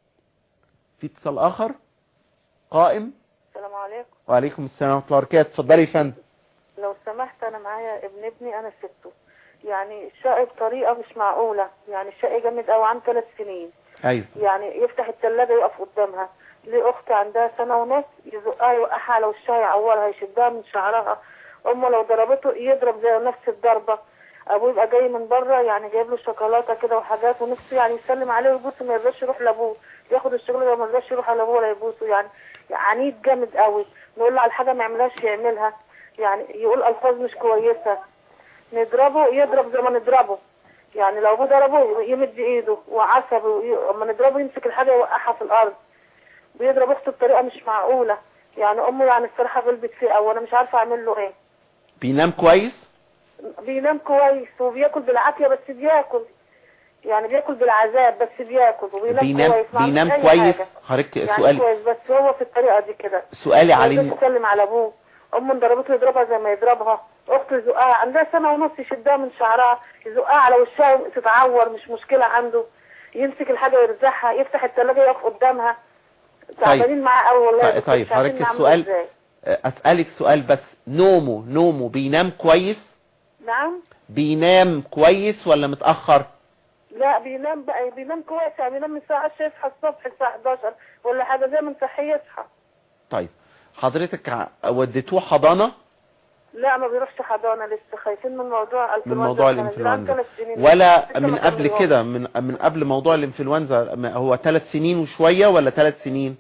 في اتصال اخر قائم السلام عليكم وعليكم السلام ورحمة الله وبركاته اتفضلي يا فندم لو سمحت انا معايا ابن ابني انا سبته يعني شقي بطريقه مش معقوله يعني شقي جامد قوي عن ثلاث سنين ايوه يعني يفتح الثلاجه يقف قدامها ليه اختي عندها سنه ونص يزقها يوقعها على وشها يعورها يشدها من شعرها امه لو ضربته يضرب زي نفس الضربه ابوه يبقى جاي من بره يعني جايب له شوكولاته كده وحاجات ونفسه يعني يسلم عليه ويبوسه ما يرضاش يروح لابوه ياخد الشغل ده ما يرضاش يروح لابوه ولا يبوسه يعني عنيد جامد قوي نقول له على حاجه ما يعملهاش يعملها يعني يقول الفاظ مش كويسه نضربه يضرب زي ما نضربه يعني لو ابوه ضربه يمد ايده وعصبي اما نضربه يمسك الحاجه يوقعها في الارض بيضرب اخته بطريقه مش معقوله يعني امه يعني الصراحه غلبت فيه قوي وانا مش عارفه اعمل له ايه بينام كويس بينام كويس وبياكل بالعافيه بس بياكل يعني بياكل بالعذاب بس بياكل وبينام بينام كويس ما عملش بينام أي كويس حاجة. حضرتك يعني سؤال كويس بس هو في الطريقه دي كده سؤالي ما على يقدرش يسلم على ابوه امه ضربته يضربها زي ما يضربها اخته يزقها عندها سنه ونص يشدها من شعرها يزقها على وشها تتعور مش مشكله عنده يمسك الحاجه يرزعها يفتح الثلاجه يقف قدامها تعبانين معاه قوي والله طيب- بس طيب، مش عارفين حضرتك نعمله السؤال- إزاي. اسالك سؤال بس نومه نومه بينام كويس نعم بينام كويس ولا متاخر لا بينام بقى بينام كويس يعني بينام من الساعه 10 يصحى الصبح الساعه 11 ولا حاجه زي ما نصحيه يصحى طيب حضرتك ع- وديتوه حضانه لا ما بيروحش حضانه لسه خايفين من موضوع من الانفلونزا موضوع كان عندنا الانفلونزا ثلاث سنين ولا لسه من ما قبل كملوش. كده من من قبل موضوع الانفلونزا ما هو ثلاث سنين وشويه ولا ثلاث سنين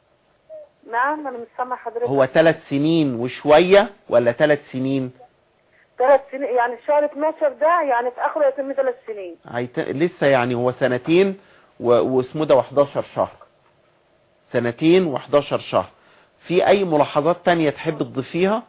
نعم انا مش سامع حضرتك هو ثلاث سنين وشويه ولا ثلاث سنين ثلاث سنين يعني شهر 12 ده يعني في اخره يتم ثلاث سنين هيت... لسه يعني هو سنتين و... واسمه ده 11 شهر سنتين و11 شهر في اي ملاحظات تانية تحب تضيفيها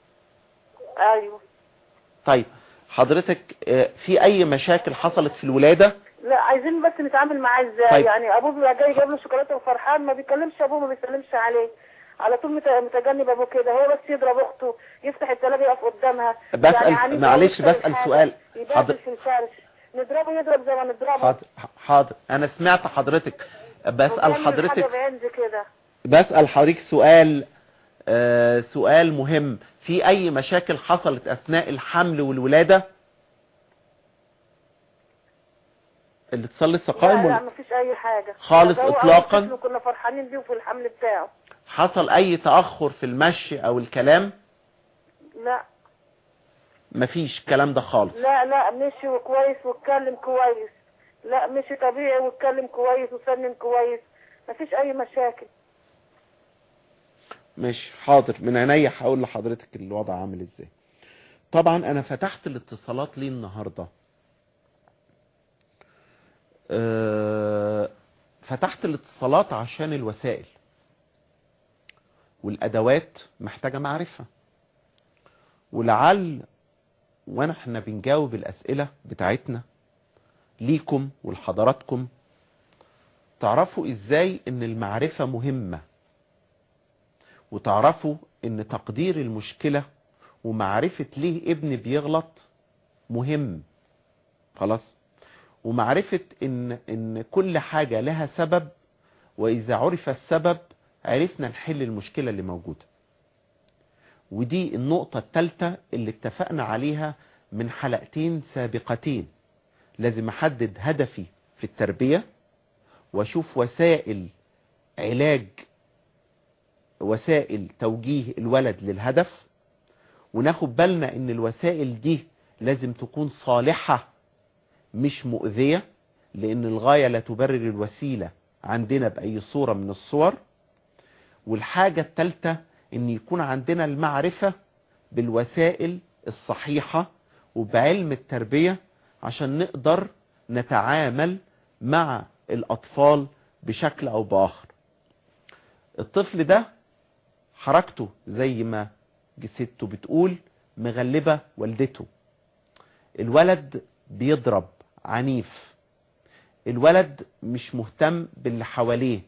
ايوه طيب حضرتك آه، في اي مشاكل حصلت في الولادة لا عايزين بس نتعامل معاه ازاي طيب. يعني ابوه بيبقى جاي جايب له شوكولاته وفرحان ما بيكلمش ابوه ما بيسلمش عليه على طول مت- متجنب ابوه كده هو بس يضرب اخته يفتح الثلاجه يقف قدامها بسأل عنيد معلش أوي في بسأل الحاجة. سؤال يبهدل حاضر. في الفرش نضربه يضرب زي ما نضربه حاضر حاضر انا سمعت حضرتك بسأل وبيعمل الحاجة حضرتك بعند كده بسأل حضرتك سؤال آه سؤال مهم في اي مشاكل حصلت اثناء الحمل والولادة الاتصال لسه لا قائم لا ولا مفيش اي حاجة خالص ده هو أول إطلاقاً؟ طفل كنا فرحانين بيه في الحمل بتاعه حصل اي تأخر في المشي او الكلام لا مفيش الكلام ده خالص لا لا مشي وكويس واتكلم كويس لا مشي طبيعي واتكلم كويس وسنن كويس مفيش اي مشاكل مش حاضر من عينيا هقول لحضرتك الوضع عامل ازاي طبعا انا فتحت الاتصالات ليه النهارده أه فتحت الاتصالات عشان الوسائل والادوات محتاجه معرفه ولعل وانا احنا بنجاوب الاسئله بتاعتنا ليكم ولحضراتكم تعرفوا ازاي ان المعرفه مهمه وتعرفوا ان تقدير المشكلة ومعرفة ليه ابن بيغلط مهم خلاص ومعرفة ان, ان كل حاجة لها سبب واذا عرف السبب عرفنا نحل المشكلة اللي موجودة ودي النقطة الثالثة اللي اتفقنا عليها من حلقتين سابقتين لازم احدد هدفي في التربية واشوف وسائل علاج وسائل توجيه الولد للهدف وناخد بالنا ان الوسائل دي لازم تكون صالحة مش مؤذية لان الغاية لا تبرر الوسيلة عندنا بأي صورة من الصور والحاجة الثالثة ان يكون عندنا المعرفة بالوسائل الصحيحة وبعلم التربية عشان نقدر نتعامل مع الأطفال بشكل أو بآخر الطفل ده حركته زي ما جسدته بتقول مغلبة والدته الولد بيضرب عنيف الولد مش مهتم باللي حواليه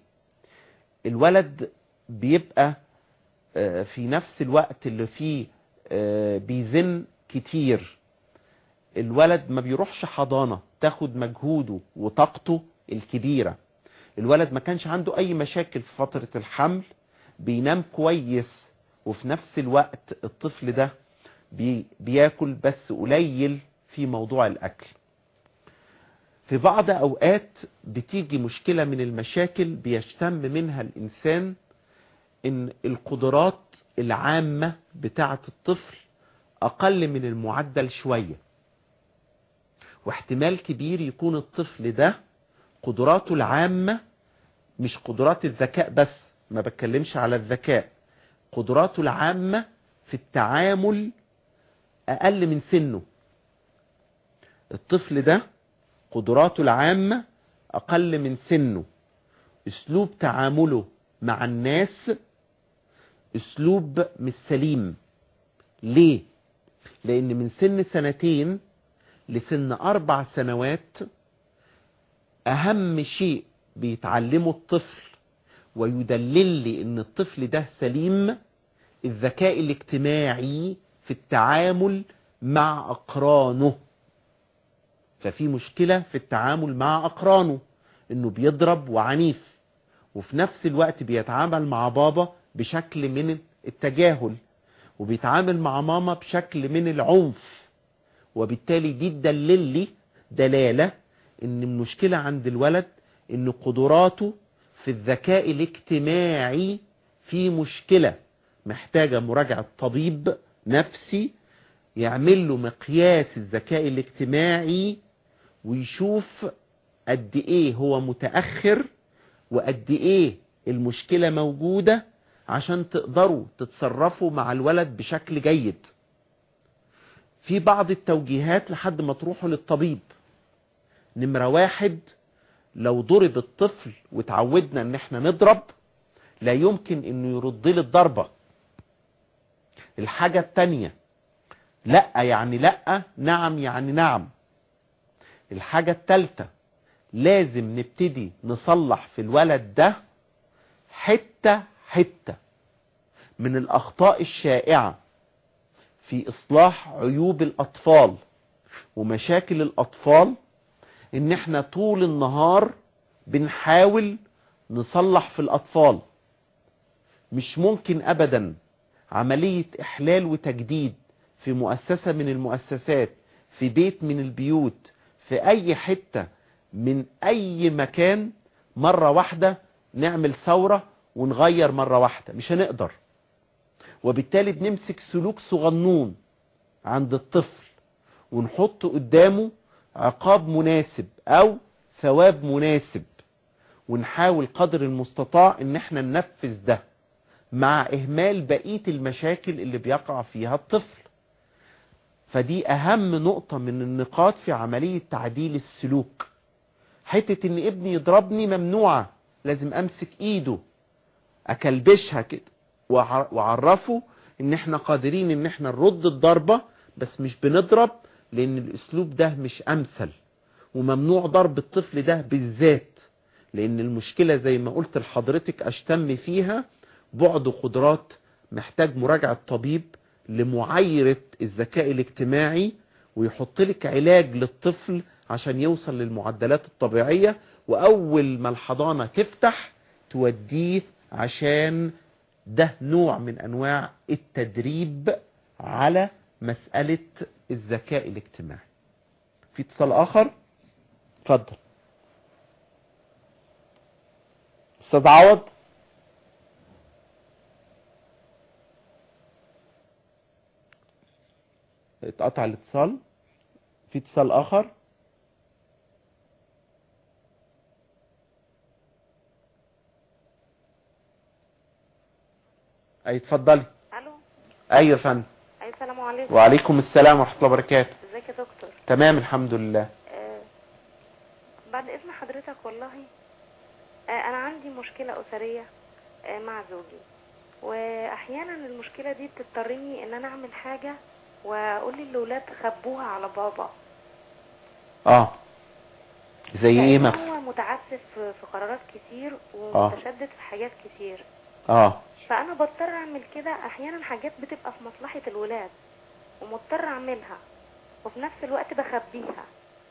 الولد بيبقى في نفس الوقت اللي فيه بيزن كتير الولد ما بيروحش حضانة تاخد مجهوده وطاقته الكبيرة الولد ما كانش عنده اي مشاكل في فترة الحمل بينام كويس وفي نفس الوقت الطفل ده بي بياكل بس قليل في موضوع الاكل في بعض اوقات بتيجي مشكلة من المشاكل بيشتم منها الانسان ان القدرات العامة بتاعة الطفل اقل من المعدل شوية واحتمال كبير يكون الطفل ده قدراته العامة مش قدرات الذكاء بس ما بتكلمش على الذكاء قدراته العامة في التعامل اقل من سنه الطفل ده قدراته العامة اقل من سنه اسلوب تعامله مع الناس اسلوب مش سليم ليه لان من سن سنتين لسن اربع سنوات اهم شيء بيتعلمه الطفل ويدلل لي ان الطفل ده سليم الذكاء الاجتماعي في التعامل مع اقرانه ففي مشكلة في التعامل مع اقرانه انه بيضرب وعنيف وفي نفس الوقت بيتعامل مع بابا بشكل من التجاهل وبيتعامل مع ماما بشكل من العنف وبالتالي دي تدلل لي دلالة ان المشكلة عند الولد ان قدراته في الذكاء الاجتماعي في مشكلة محتاجة مراجعة طبيب نفسي يعمل له مقياس الذكاء الاجتماعي ويشوف قد ايه هو متأخر وقد ايه المشكلة موجودة عشان تقدروا تتصرفوا مع الولد بشكل جيد في بعض التوجيهات لحد ما تروحوا للطبيب نمرة واحد لو ضرب الطفل وتعودنا ان احنا نضرب لا يمكن انه يرد لي الضربة الحاجة التانية لا يعني لا نعم يعني نعم الحاجة التالتة لازم نبتدي نصلح في الولد ده حتة حتة من الاخطاء الشائعة في اصلاح عيوب الاطفال ومشاكل الاطفال ان احنا طول النهار بنحاول نصلح في الاطفال مش ممكن ابدا عملية احلال وتجديد في مؤسسة من المؤسسات في بيت من البيوت في اي حتة من اي مكان مرة واحدة نعمل ثورة ونغير مرة واحدة مش هنقدر وبالتالي بنمسك سلوك صغنون عند الطفل ونحط قدامه عقاب مناسب او ثواب مناسب ونحاول قدر المستطاع ان احنا ننفذ ده مع اهمال بقية المشاكل اللي بيقع فيها الطفل فدي اهم نقطة من النقاط في عملية تعديل السلوك حتة ان ابني يضربني ممنوعة لازم امسك ايده اكلبشها كده وأع- واعرفه ان احنا قادرين ان احنا نرد الضربة بس مش بنضرب لان الاسلوب ده مش امثل وممنوع ضرب الطفل ده بالذات لان المشكلة زي ما قلت لحضرتك اشتم فيها بعد قدرات محتاج مراجعة طبيب لمعايرة الذكاء الاجتماعي ويحط لك علاج للطفل عشان يوصل للمعدلات الطبيعية واول ما الحضانة تفتح توديه عشان ده نوع من انواع التدريب على مسألة الذكاء الاجتماعي في اتصال اخر اتفضل استاذ عوض اتقطع الاتصال في اتصال اخر اي اتفضلي الو ايوه يا فندم اي السلام عليكم وعليكم السلام ورحمه الله وبركاته ازيك يا دكتور تمام الحمد لله آه بعد اذن حضرتك والله آه انا عندي مشكله اسريه آه مع زوجي واحيانا المشكله دي بتضطرني ان انا اعمل حاجه واقول للاولاد خبوها على بابا اه زي ايه لأن مثلا هو متعسف في في قرارات كتير آه. ومتشدد في حاجات كتير اه فانا بضطر اعمل كده احيانا حاجات بتبقى في مصلحه الولاد ومضطر اعملها وفي نفس الوقت بخبيها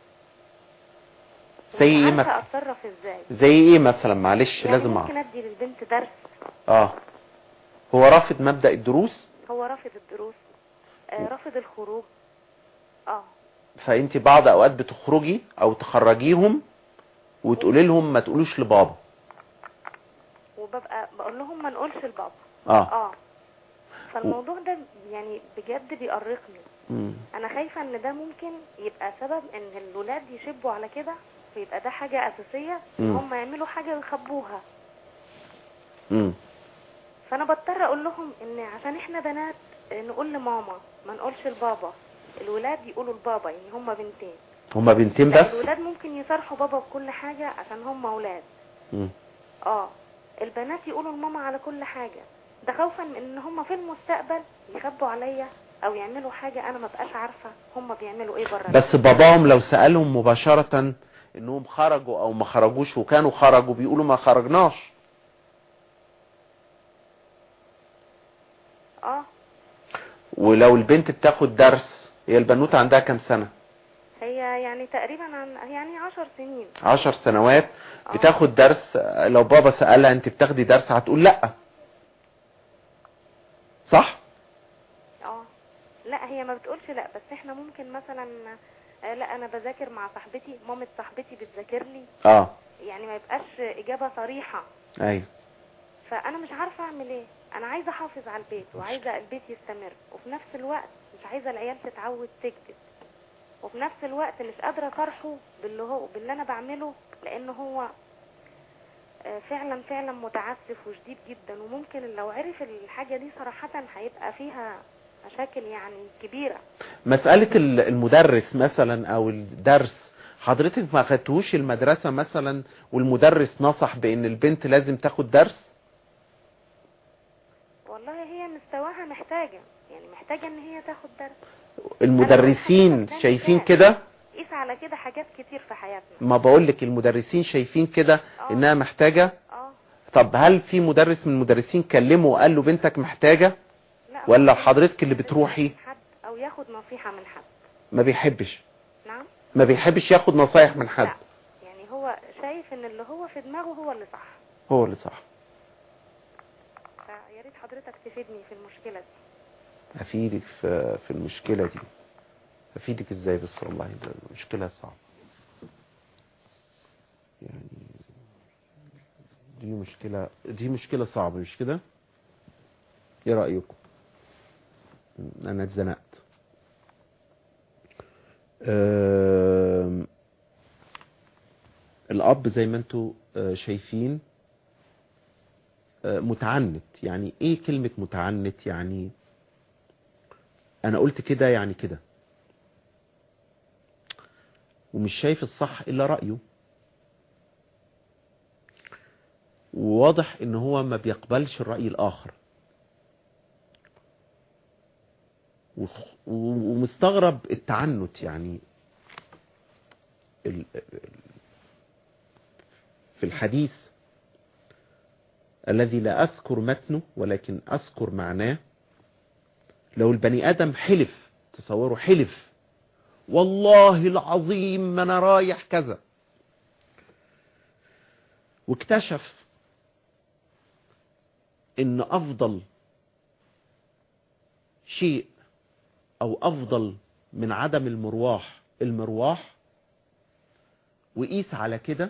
زي ايه ومش مثلا عارفه اتصرف ازاي زي ايه مثلا معلش يعني لازم ممكن اعرف ادي للبنت درس اه هو رافض مبدأ الدروس هو رافض الدروس آه رافض الخروج اه فانت بعض اوقات بتخرجي او تخرجيهم وتقولي لهم ما تقولوش لبابا وببقى بقول لهم ما نقولش لبابا اه اه فالموضوع ده يعني بجد بيأرقني مم. انا خايفه ان ده ممكن يبقى سبب ان الولاد يشبوا على كده فيبقى ده حاجه اساسيه ان مم. هم يعملوا حاجه ويخبوها مم. فانا بضطر اقول لهم ان عشان احنا بنات آه، نقول لماما ما نقولش لبابا الولاد يقولوا لبابا يعني هم بنتين هما بنتين لا بس الولاد ممكن يصارحوا بابا بكل حاجه عشان هم اولاد مم. اه البنات يقولوا لماما على كل حاجه ده خوفا من ان هم في المستقبل يخبوا عليا او يعملوا حاجه انا ما بقاش عارفه هم بيعملوا ايه بره بس باباهم لو سألهم مباشرة انهم خرجوا او ما خرجوش وكانوا خرجوا بيقولوا ما خرجناش اه ولو البنت بتاخد درس هي البنوتة عندها كام سنة هي يعني تقريبا عن يعني عشر سنين عشر سنوات آه. بتاخد درس لو بابا سألها انت بتاخدي درس هتقول لا صح اه لا هي ما بتقولش لا بس احنا ممكن مثلا آه، لا انا بذاكر مع صاحبتي مامة صاحبتي بتذاكر لي اه يعني ما يبقاش اجابة صريحة ايوه فانا مش عارفة اعمل ايه انا عايزة احافظ على البيت وعايزة البيت يستمر وفي نفس الوقت مش عايزة العيال تتعود تكذب وفي نفس الوقت مش قادرة اصارحه باللي هو باللي انا بعمله لان هو آه، فعلا فعلا متعسف وشديد جدا وممكن لو عرف الحاجة دي صراحة هيبقى فيها مشاكل يعني كبيرة مسألة ال- المدرس مثلا او الدرس حضرتك ما خدتوش المدرسة مثلا والمدرس نصح بان البنت لازم تاخد درس والله هي مستواها محتاجة يعني محتاجة ان هي تاخد درس المدرسين حضرتك شايفين ده كده قيس على كده حاجات كتير في حياتنا ما بقولك المدرسين شايفين كده آه. انها محتاجة اه طب هل في مدرس من المدرسين كلمه وقال له بنتك محتاجة لا ولا هو حضرتك اللي ياخد بتروحي من حد او ياخد نصيحة من حد ما بيحبش نعم ما بيحبش ياخد نصايح من حد لا يعني هو شايف ان اللي هو في دماغه هو اللي صح هو اللي صح فيا ريت حضرتك تفيدني في المشكلة دي افيدك في في المشكلة دي افيدك ازاي بس والله ده مشكلة صعبة يعني دي مشكلة دي مشكلة صعبة مش كده ايه رأيكم انا اتزنقت آم، الاب زي ما انتوا آه، شايفين آه، متعنت يعني ايه كلمة متعنت يعني انا قلت كده يعني كده ومش شايف الصح الا رأيه وواضح ان هو ما بيقبلش الرأي الاخر وخ- و- ومستغرب التعنت يعني ال- ال- في الحديث الذي لا أذكر متنه ولكن أذكر معناه لو البني آدم حلف تصوروا حلف والله العظيم ما أنا رايح كذا واكتشف ان افضل شيء او افضل من عدم المرواح المرواح وقيس على كده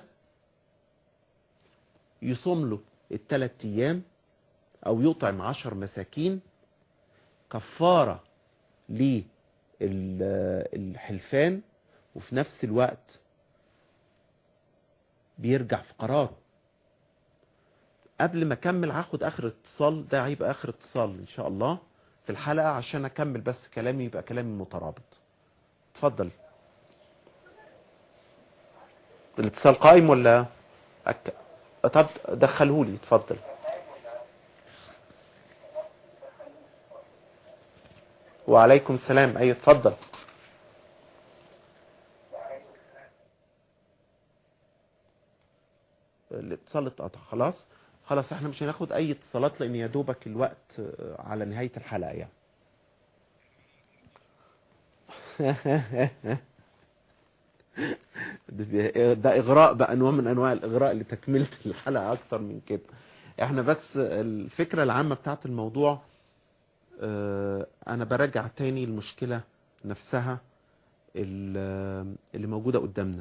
يصوم له الثلاث ايام او يطعم عشر مساكين كفارة للحلفان وفي نفس الوقت بيرجع في قراره قبل ما اكمل هاخد اخر اتصال ده هيبقى اخر اتصال ان شاء الله في الحلقة عشان اكمل بس كلامي يبقى كلامي مترابط اتفضل الاتصال قائم ولا أك... طب دخلهولي اتفضل وعليكم السلام ايوه اتفضل الاتصال اتقطع خلاص خلاص احنا مش هناخد اي اتصالات لان يا دوبك الوقت آه، على نهاية الحلقة يعني ده بي- ده اغراء بقى نوع من انواع الاغراء لتكملة الحلقة اكتر من كده احنا بس الفكرة العامة بتاعت الموضوع آه، انا براجع تاني المشكلة نفسها ال- اللي موجودة قدامنا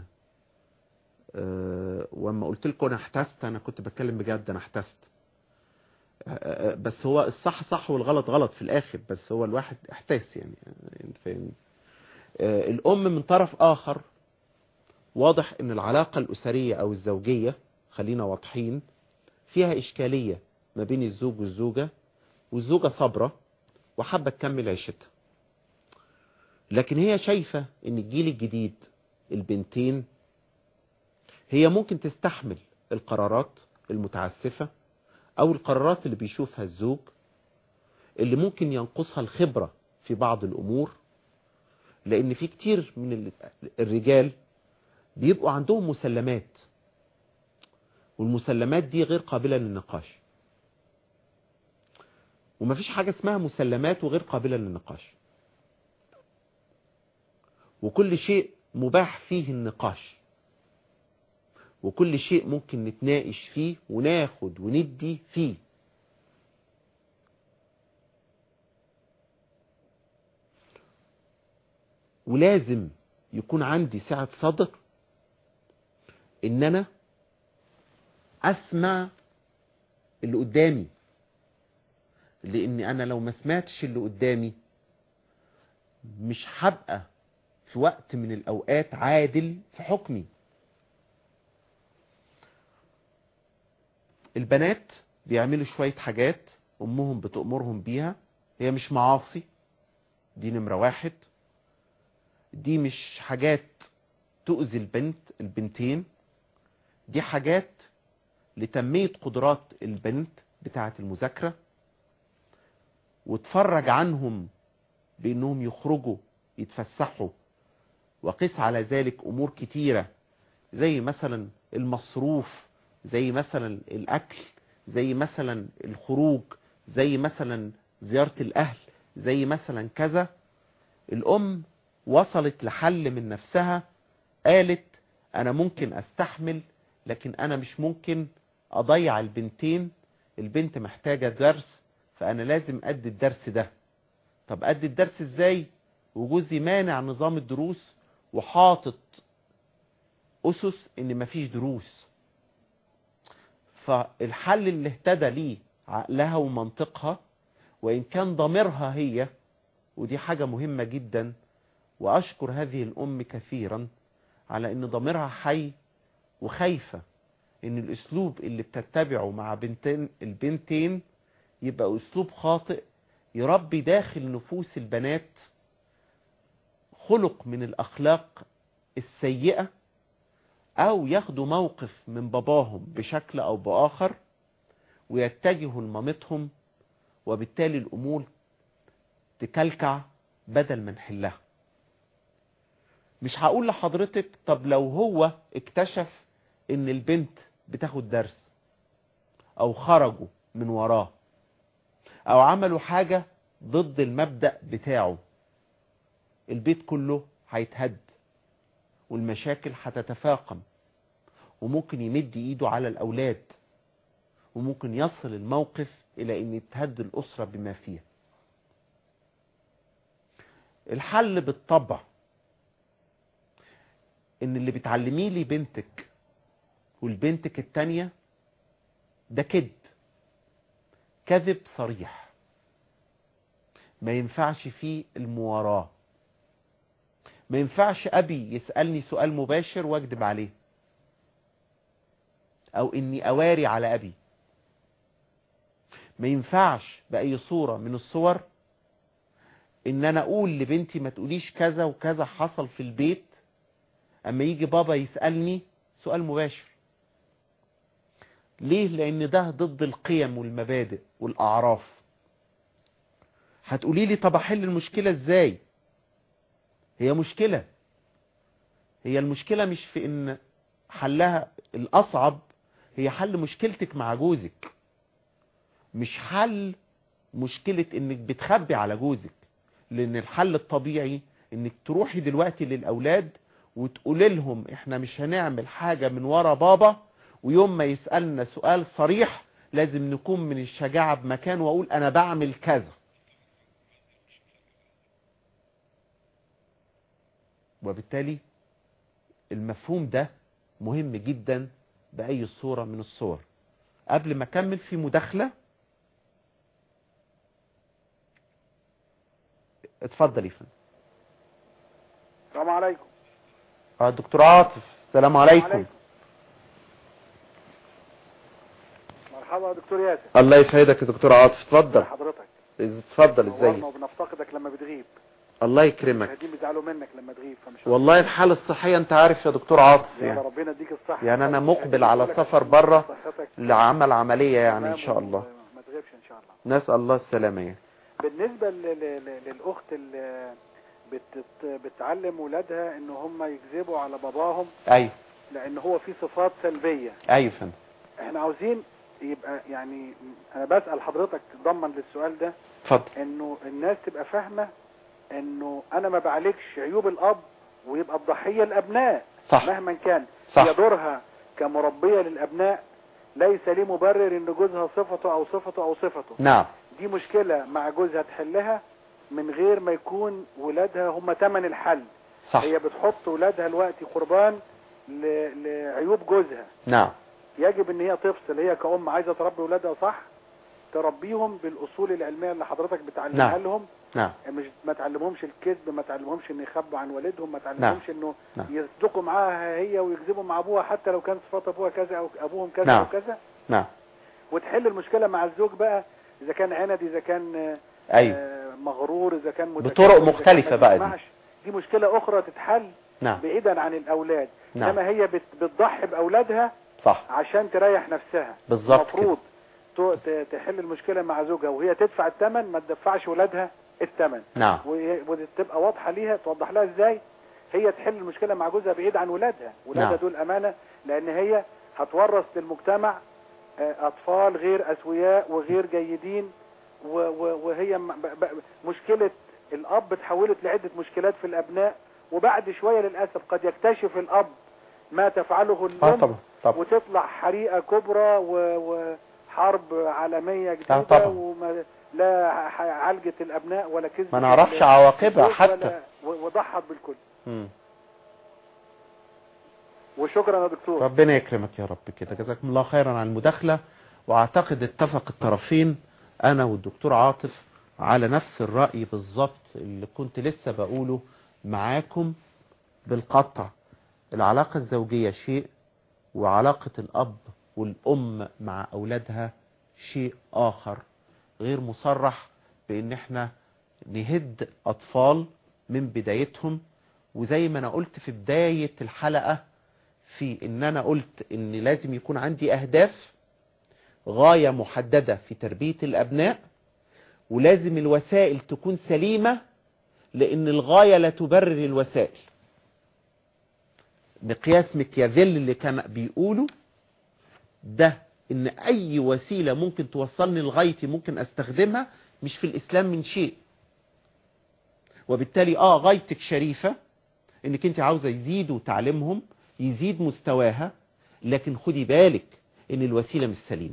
آه، واما قلت لكم انا احتست انا كنت بتكلم بجد انا احتست آه، آه، بس هو الصح صح والغلط غلط في الاخر بس هو الواحد احتاس يعني آه، انت فاهمني آه، الام من طرف اخر واضح ان العلاقة الاسرية او الزوجية خلينا واضحين فيها اشكالية ما بين الزوج والزوجة والزوجة صابرة وحابة تكمل عيشتها لكن هي شايفة ان الجيل الجديد البنتين هي ممكن تستحمل القرارات المتعسفة او القرارات اللي بيشوفها الزوج اللي ممكن ينقصها الخبرة في بعض الامور لان في كتير من ال- الرجال بيبقوا عندهم مسلمات والمسلمات دي غير قابلة للنقاش ومفيش حاجة اسمها مسلمات وغير قابلة للنقاش وكل شيء مباح فيه النقاش وكل شيء ممكن نتناقش فيه وناخد وندي فيه ولازم يكون عندي سعة صدر ان انا اسمع اللي قدامي لان انا لو ما سمعتش اللي قدامي مش هبقى في وقت من الاوقات عادل في حكمي البنات بيعملوا شوية حاجات امهم بتأمرهم بيها هي مش معاصي دي نمرة واحد دي مش حاجات تؤذي البنت البنتين دي حاجات لتنمية قدرات البنت بتاعة المذاكرة وتفرج عنهم بانهم يخرجوا يتفسحوا وقس على ذلك امور كتيرة زي مثلا المصروف زي مثلا الاكل زي مثلا الخروج زي مثلا زيارة الاهل زي مثلا كذا الام وصلت لحل من نفسها قالت انا ممكن استحمل لكن انا مش ممكن اضيع البنتين البنت محتاجة درس فانا لازم ادي الدرس ده طب ادي الدرس ازاي وجوزي مانع نظام الدروس وحاطط اسس ان مفيش دروس فالحل اللي اهتدى ليه عقلها ومنطقها وان كان ضميرها هي ودي حاجة مهمة جدا واشكر هذه الام كثيرا على ان ضميرها حي وخايفة ان الاسلوب اللي بتتبعه مع بنتين البنتين يبقى اسلوب خاطئ يربي داخل نفوس البنات خلق من الاخلاق السيئة او ياخدوا موقف من باباهم بشكل او باخر ويتجهوا لمامتهم وبالتالي الامور تكلكع بدل ما نحلها مش هقول لحضرتك طب لو هو اكتشف ان البنت بتاخد درس او خرجوا من وراه او عملوا حاجة ضد المبدأ بتاعه البيت كله هيتهد والمشاكل هتتفاقم وممكن يمد ايده على الاولاد وممكن يصل الموقف الى ان تهد الاسرة بما فيها الحل بالطبع ان اللي بتعلميه لي بنتك والبنتك التانية ده كذب كذب صريح ما ينفعش فيه المواراة ما ينفعش ابي يسألني سؤال مباشر واكذب عليه او اني اواري على ابي ما ينفعش بأي صورة من الصور ان انا اقول لبنتي ما تقوليش كذا وكذا حصل في البيت اما يجي بابا يسألني سؤال مباشر ليه لان ده ضد القيم والمبادئ والاعراف هتقولي لي طب احل المشكلة ازاي هي مشكلة هي المشكلة مش في ان حلها الاصعب هي حل مشكلتك مع جوزك مش حل مشكلة انك بتخبي على جوزك لان الحل الطبيعي انك تروحي دلوقتي للاولاد وتقولي لهم احنا مش هنعمل حاجة من ورا بابا ويوم ما يسألنا سؤال صريح لازم نكون من الشجاعة بمكان واقول انا بعمل كذا وبالتالي المفهوم ده مهم جدا بأي صورة من الصور قبل ما اكمل في مداخلة اتفضل يا فندم السلام عليكم اه دكتور عاطف السلام عليكم عليكم. مرحبا يا دكتور ياسر الله يسعدك يا دكتور عاطف اتفضل حضرتك اتفضل نورنا ازيك وبنفتقدك لما بتغيب الله يكرمك المشاهدين بيزعلوا منك لما تغيب فمش والله الحالة الصحية انت عارف يا دكتور عاطف يعني يعني ربنا يديك الصحة يعني أنا المشاهدين مقبل على بيقولوا لك سفر برا صحتك لعمل عملية يعني ان تمام شاء الله وما تغيبش ان شاء الله نسأل الله السلامة يعني. بالنسبة ل- ل- ل- للأخت اللي بتت- بتعلم ولادها ان هم يكذبوا على باباهم ايوه لان هو في صفات سلبية ايوه يا فندم احنا عاوزين يبقى يعني انا بسأل حضرتك تضمن للسؤال ده اتفضل انه الناس تبقى فاهمة انه انا ما بعالجش عيوب الاب ويبقى الضحية الابناء صح مهما كان صح. هي دورها كمربية للابناء ليس ليه مبرر ان جوزها صفته او صفته او صفته نعم دي مشكلة مع جوزها تحلها من غير ما يكون ولادها هم تمن الحل صح هي بتحط ولادها دلوقتي قربان ل- لعيوب جوزها نعم يجب ان هي تفصل هي كأم عايزة تربي ولادها صح تربيهم بالاصول العلمية اللي حضرتك بتعلمها نعم. لهم نعم مش ما تعلمهمش الكذب ما تعلمهمش ان يخبوا عن والدهم ما تعلمهمش انه نعم. يصدقوا معاها هي ويكذبوا مع ابوها حتى لو كان صفات ابوها كذا او ابوهم كذا نعم. او كذا نعم وتحل المشكلة مع الزوج بقى اذا كان عندي اذا كان آه، ايوه آه، مغرور اذا كان متكبر بطرق إذا كان مختلفة ما بقى دي. بيسمعش. دي مشكلة اخرى تتحل نعم بعيدا عن الاولاد نعم. انما هي بت- بتضحي باولادها صح عشان تريح نفسها بالظبط كده المفروض ت- ت- تحل المشكلة مع زوجها وهي تدفع الثمن ما تدفعش ولادها الثمن نعم وهي- وتبقى واضحة ليها توضح لها ازاي هي تحل المشكلة مع جوزها بعيد عن ولادها ولادها نعم. دول امانة لان هي هتورث للمجتمع آه، اطفال غير اسوياء وغير جيدين و- و- وهي م- ب- ب- مشكلة الاب اتحولت لعدة مشكلات في الابناء وبعد شوية للاسف قد يكتشف الاب ما تفعله اه الام طبعا طبعا وتطلع حريقة كبرى و- وحرب عالمية جديدة طبعا. وما لا ح- عالجت الأبناء ولا كذبت ما نعرفش ال- عواقبها الزوج حتى ولا- و- وضحت بالكل مم. وشكرا يا دكتور ربنا يكرمك يا رب كده جزاكم الله خيرا على المداخلة واعتقد اتفق الطرفين انا والدكتور عاطف على نفس الرأي بالظبط اللي كنت لسه بقوله معاكم بالقطع العلاقة الزوجية شيء وعلاقة الأب والأم مع أولادها شيء آخر غير مصرح بأن احنا نهد أطفال من بدايتهم وزي ما أنا قلت في بداية الحلقة في ان انا قلت ان لازم يكون عندي اهداف غاية محددة في تربية الابناء ولازم الوسائل تكون سليمة لان الغاية لا تبرر الوسائل مقياس مكيافيل اللي كان بيقوله ده ان اي وسيلة ممكن توصلني لغايتي ممكن استخدمها مش في الاسلام من شيء وبالتالي اه غايتك شريفة انك انت عاوزة يزيدوا تعليمهم يزيد مستواها لكن خدي بالك ان الوسيلة مش سليمة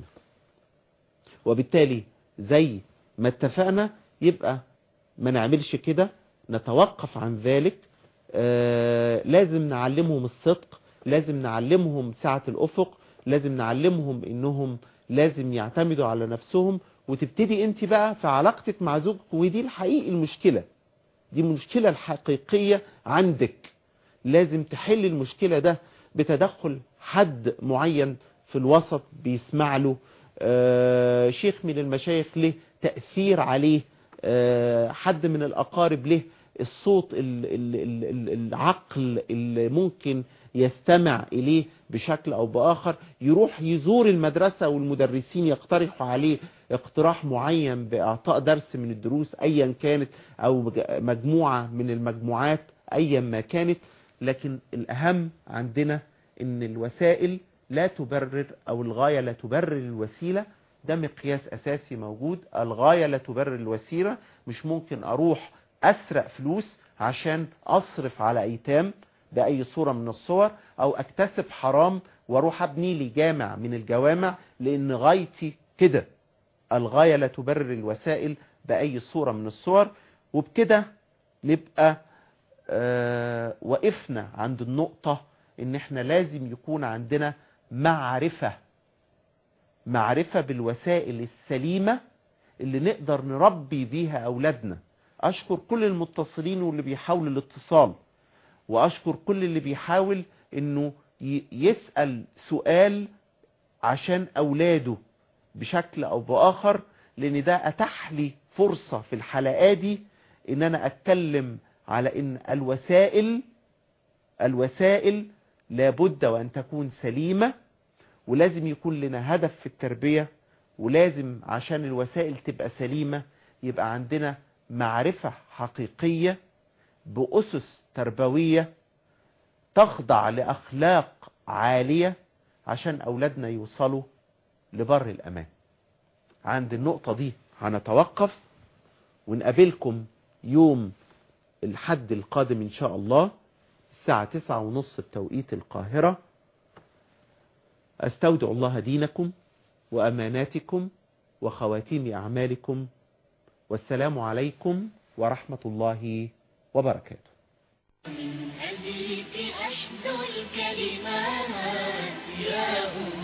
وبالتالي زي ما اتفقنا يبقى ما نعملش كده نتوقف عن ذلك آه لازم نعلمهم الصدق لازم نعلمهم سعة الافق لازم نعلمهم انهم لازم يعتمدوا على نفسهم وتبتدي انت بقى في علاقتك مع زوجك ودي الحقيقي المشكلة دي المشكلة الحقيقية عندك لازم تحل المشكلة ده بتدخل حد معين في الوسط بيسمع له آه شيخ من المشايخ له تأثير عليه آه حد من الأقارب له الصوت ال ال ال ال العقل اللي ممكن يستمع إليه بشكل أو بآخر يروح يزور المدرسة والمدرسين يقترحوا عليه اقتراح معين بإعطاء درس من الدروس أيا كانت أو مجموعة من المجموعات أيا ما كانت لكن الأهم عندنا ان الوسائل لا تبرر او الغاية لا تبرر الوسيلة ده مقياس اساسي موجود الغاية لا تبرر الوسيلة مش ممكن اروح اسرق فلوس عشان اصرف على ايتام باي صورة من الصور او اكتسب حرام واروح ابني لي جامع من الجوامع لان غايتي كده الغاية لا تبرر الوسائل باي صورة من الصور وبكده نبقى آه وقفنا عند النقطة ان احنا لازم يكون عندنا معرفة معرفة بالوسائل السليمة اللي نقدر نربي بيها اولادنا اشكر كل المتصلين واللي بيحاولوا الاتصال واشكر كل اللي بيحاول انه يسأل سؤال عشان اولاده بشكل او باخر لان ده اتاح لي فرصة في الحلقات دي ان انا اتكلم على ان الوسائل الوسائل لابد وان تكون سليمة ولازم يكون لنا هدف في التربية ولازم عشان الوسائل تبقى سليمة يبقى عندنا معرفة حقيقية بأسس تربوية تخضع لأخلاق عالية عشان أولادنا يوصلوا لبر الأمان عند النقطة دي هنتوقف ونقابلكم يوم الحد القادم إن شاء الله الساعة تسعة ونص بتوقيت القاهرة أستودع الله دينكم وأماناتكم وخواتيم أعمالكم والسلام عليكم ورحمة الله وبركاته من أجلك أشدو الكلمات يا أم